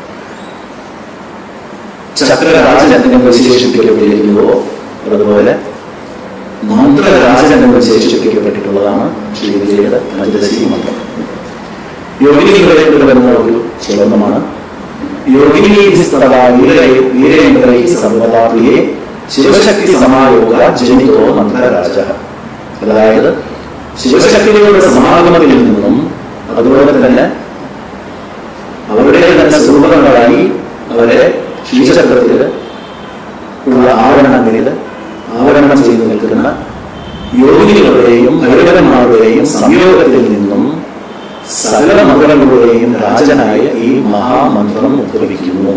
ചക്രരാജൻ എന്ന് വിശേഷിപ്പിക്കപ്പെട്ടിരിക്കുന്നുവോ അതുപോലെ മന്ത്രരാജൻ എന്ന് വിശേഷിപ്പിക്കപ്പെട്ടിട്ടുള്ളതാണ് ശ്രീവിജയുടെ പഞ്ചദശി മന്ത്രം യോഗിനികളെ വരുന്ന ഒരു ശ്ലോകമാണ് യോഗിനി വീരേന്ദ്രൈ സർവതാപ്രിയെ ശിവശക്തി സമായോഗ ജനിതോ മന്ത്രരാജ അതായത് ശിവശക്തികളുടെ സമാഗമത്തിൽ നിന്നും അതുപോലെ തന്നെ അവരുടെ തന്നെ സ്വരൂപങ്ങളായി അവരെ ശ്രീചക്രത്തിൽ ഉള്ള ആവരണങ്ങളിൽ ആവരണം ചെയ്തു നിൽക്കുന്ന യോഗികളുടെയും ഭൈരവന്മാരുടെയും സംയോഗത്തിൽ നിന്നും സകല മന്ത്രങ്ങളുടെയും രാജനായ ഈ മഹാമന്ത്രം ഉദ്ഭവിക്കുന്നു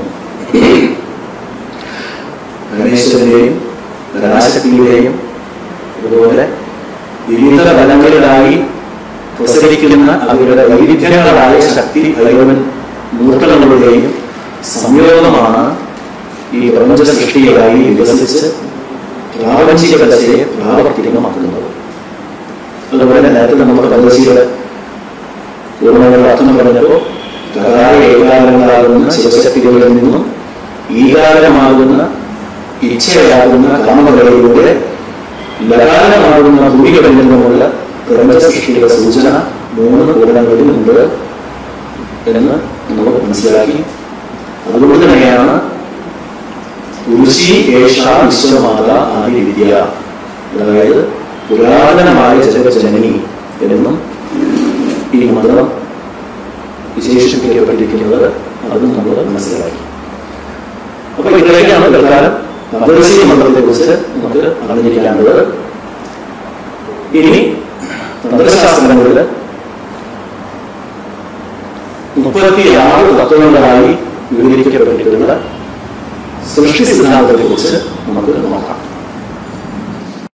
ഗണേശന്റെയും ഗണാശക്തിയുടെയും അതുപോലെ വിവിധ ബലങ്ങളിലായി പ്രസരിക്കുന്ന അവരുടെ വൈവിധ്യങ്ങളായ ശക്തി ഭൈരവൻ മൂർത്തങ്ങളുടെയും സംയോഗമാണ് ഈ പ്രപഞ്ച സൃഷ്ടിയായി വികസിച്ച് പ്രാപഞ്ചിക ദശയെ പ്രാവർത്തികമാക്കുന്നത് അതുപോലെ നേരത്തെ നമ്മുടെ പദ്ധതിയുടെ പൂർണ്ണങ്ങളുടെ അർത്ഥം പറഞ്ഞപ്പോൾ കഥായ ഏകാലങ്ങളാകുന്ന ശിവശക്തികളിൽ നിന്നും ഈകാലമാകുന്ന ഇച്ഛയാകുന്ന കാമകളിലൂടെ ലകാലമാകുന്ന ഭൂമികളിൽ നിന്നുമുള്ള പ്രപഞ്ച സൃഷ്ടിയുടെ സൂചന മൂന്ന് പൂർണ്ണങ്ങളിൽ ഉണ്ട് എന്ന് നമുക്ക് മനസ്സിലാക്കി അതുകൊണ്ട് തന്നെയാണ് ഋഷി ഏഷ വിശ്വമാത ആദി വിദ്യ അതായത് പുരാതനമായ ജഗജനനി എന്നും ഈ മന്ത്രം വിശേഷിപ്പിക്കപ്പെട്ടിരിക്കുന്നത് അതും നമ്മൾ മനസ്സിലാക്കി അപ്പൊ ഇതിലേക്കാണ് തൽക്കാലം പദ്ധതി മന്ത്രത്തെ കുറിച്ച് നമുക്ക് അറിഞ്ഞിരിക്കേണ്ടത് ഇനി തന്ത്രശാസ്ത്രങ്ങളിൽ മുപ്പത്തിയാറ് തത്വങ്ങളായി വിവരിക്കപ്പെട്ടിട്ടുള്ള സൃഷ്ടി സിദ്ധാന്തത്തെ കുറിച്ച് നമുക്ക് നോക്കാം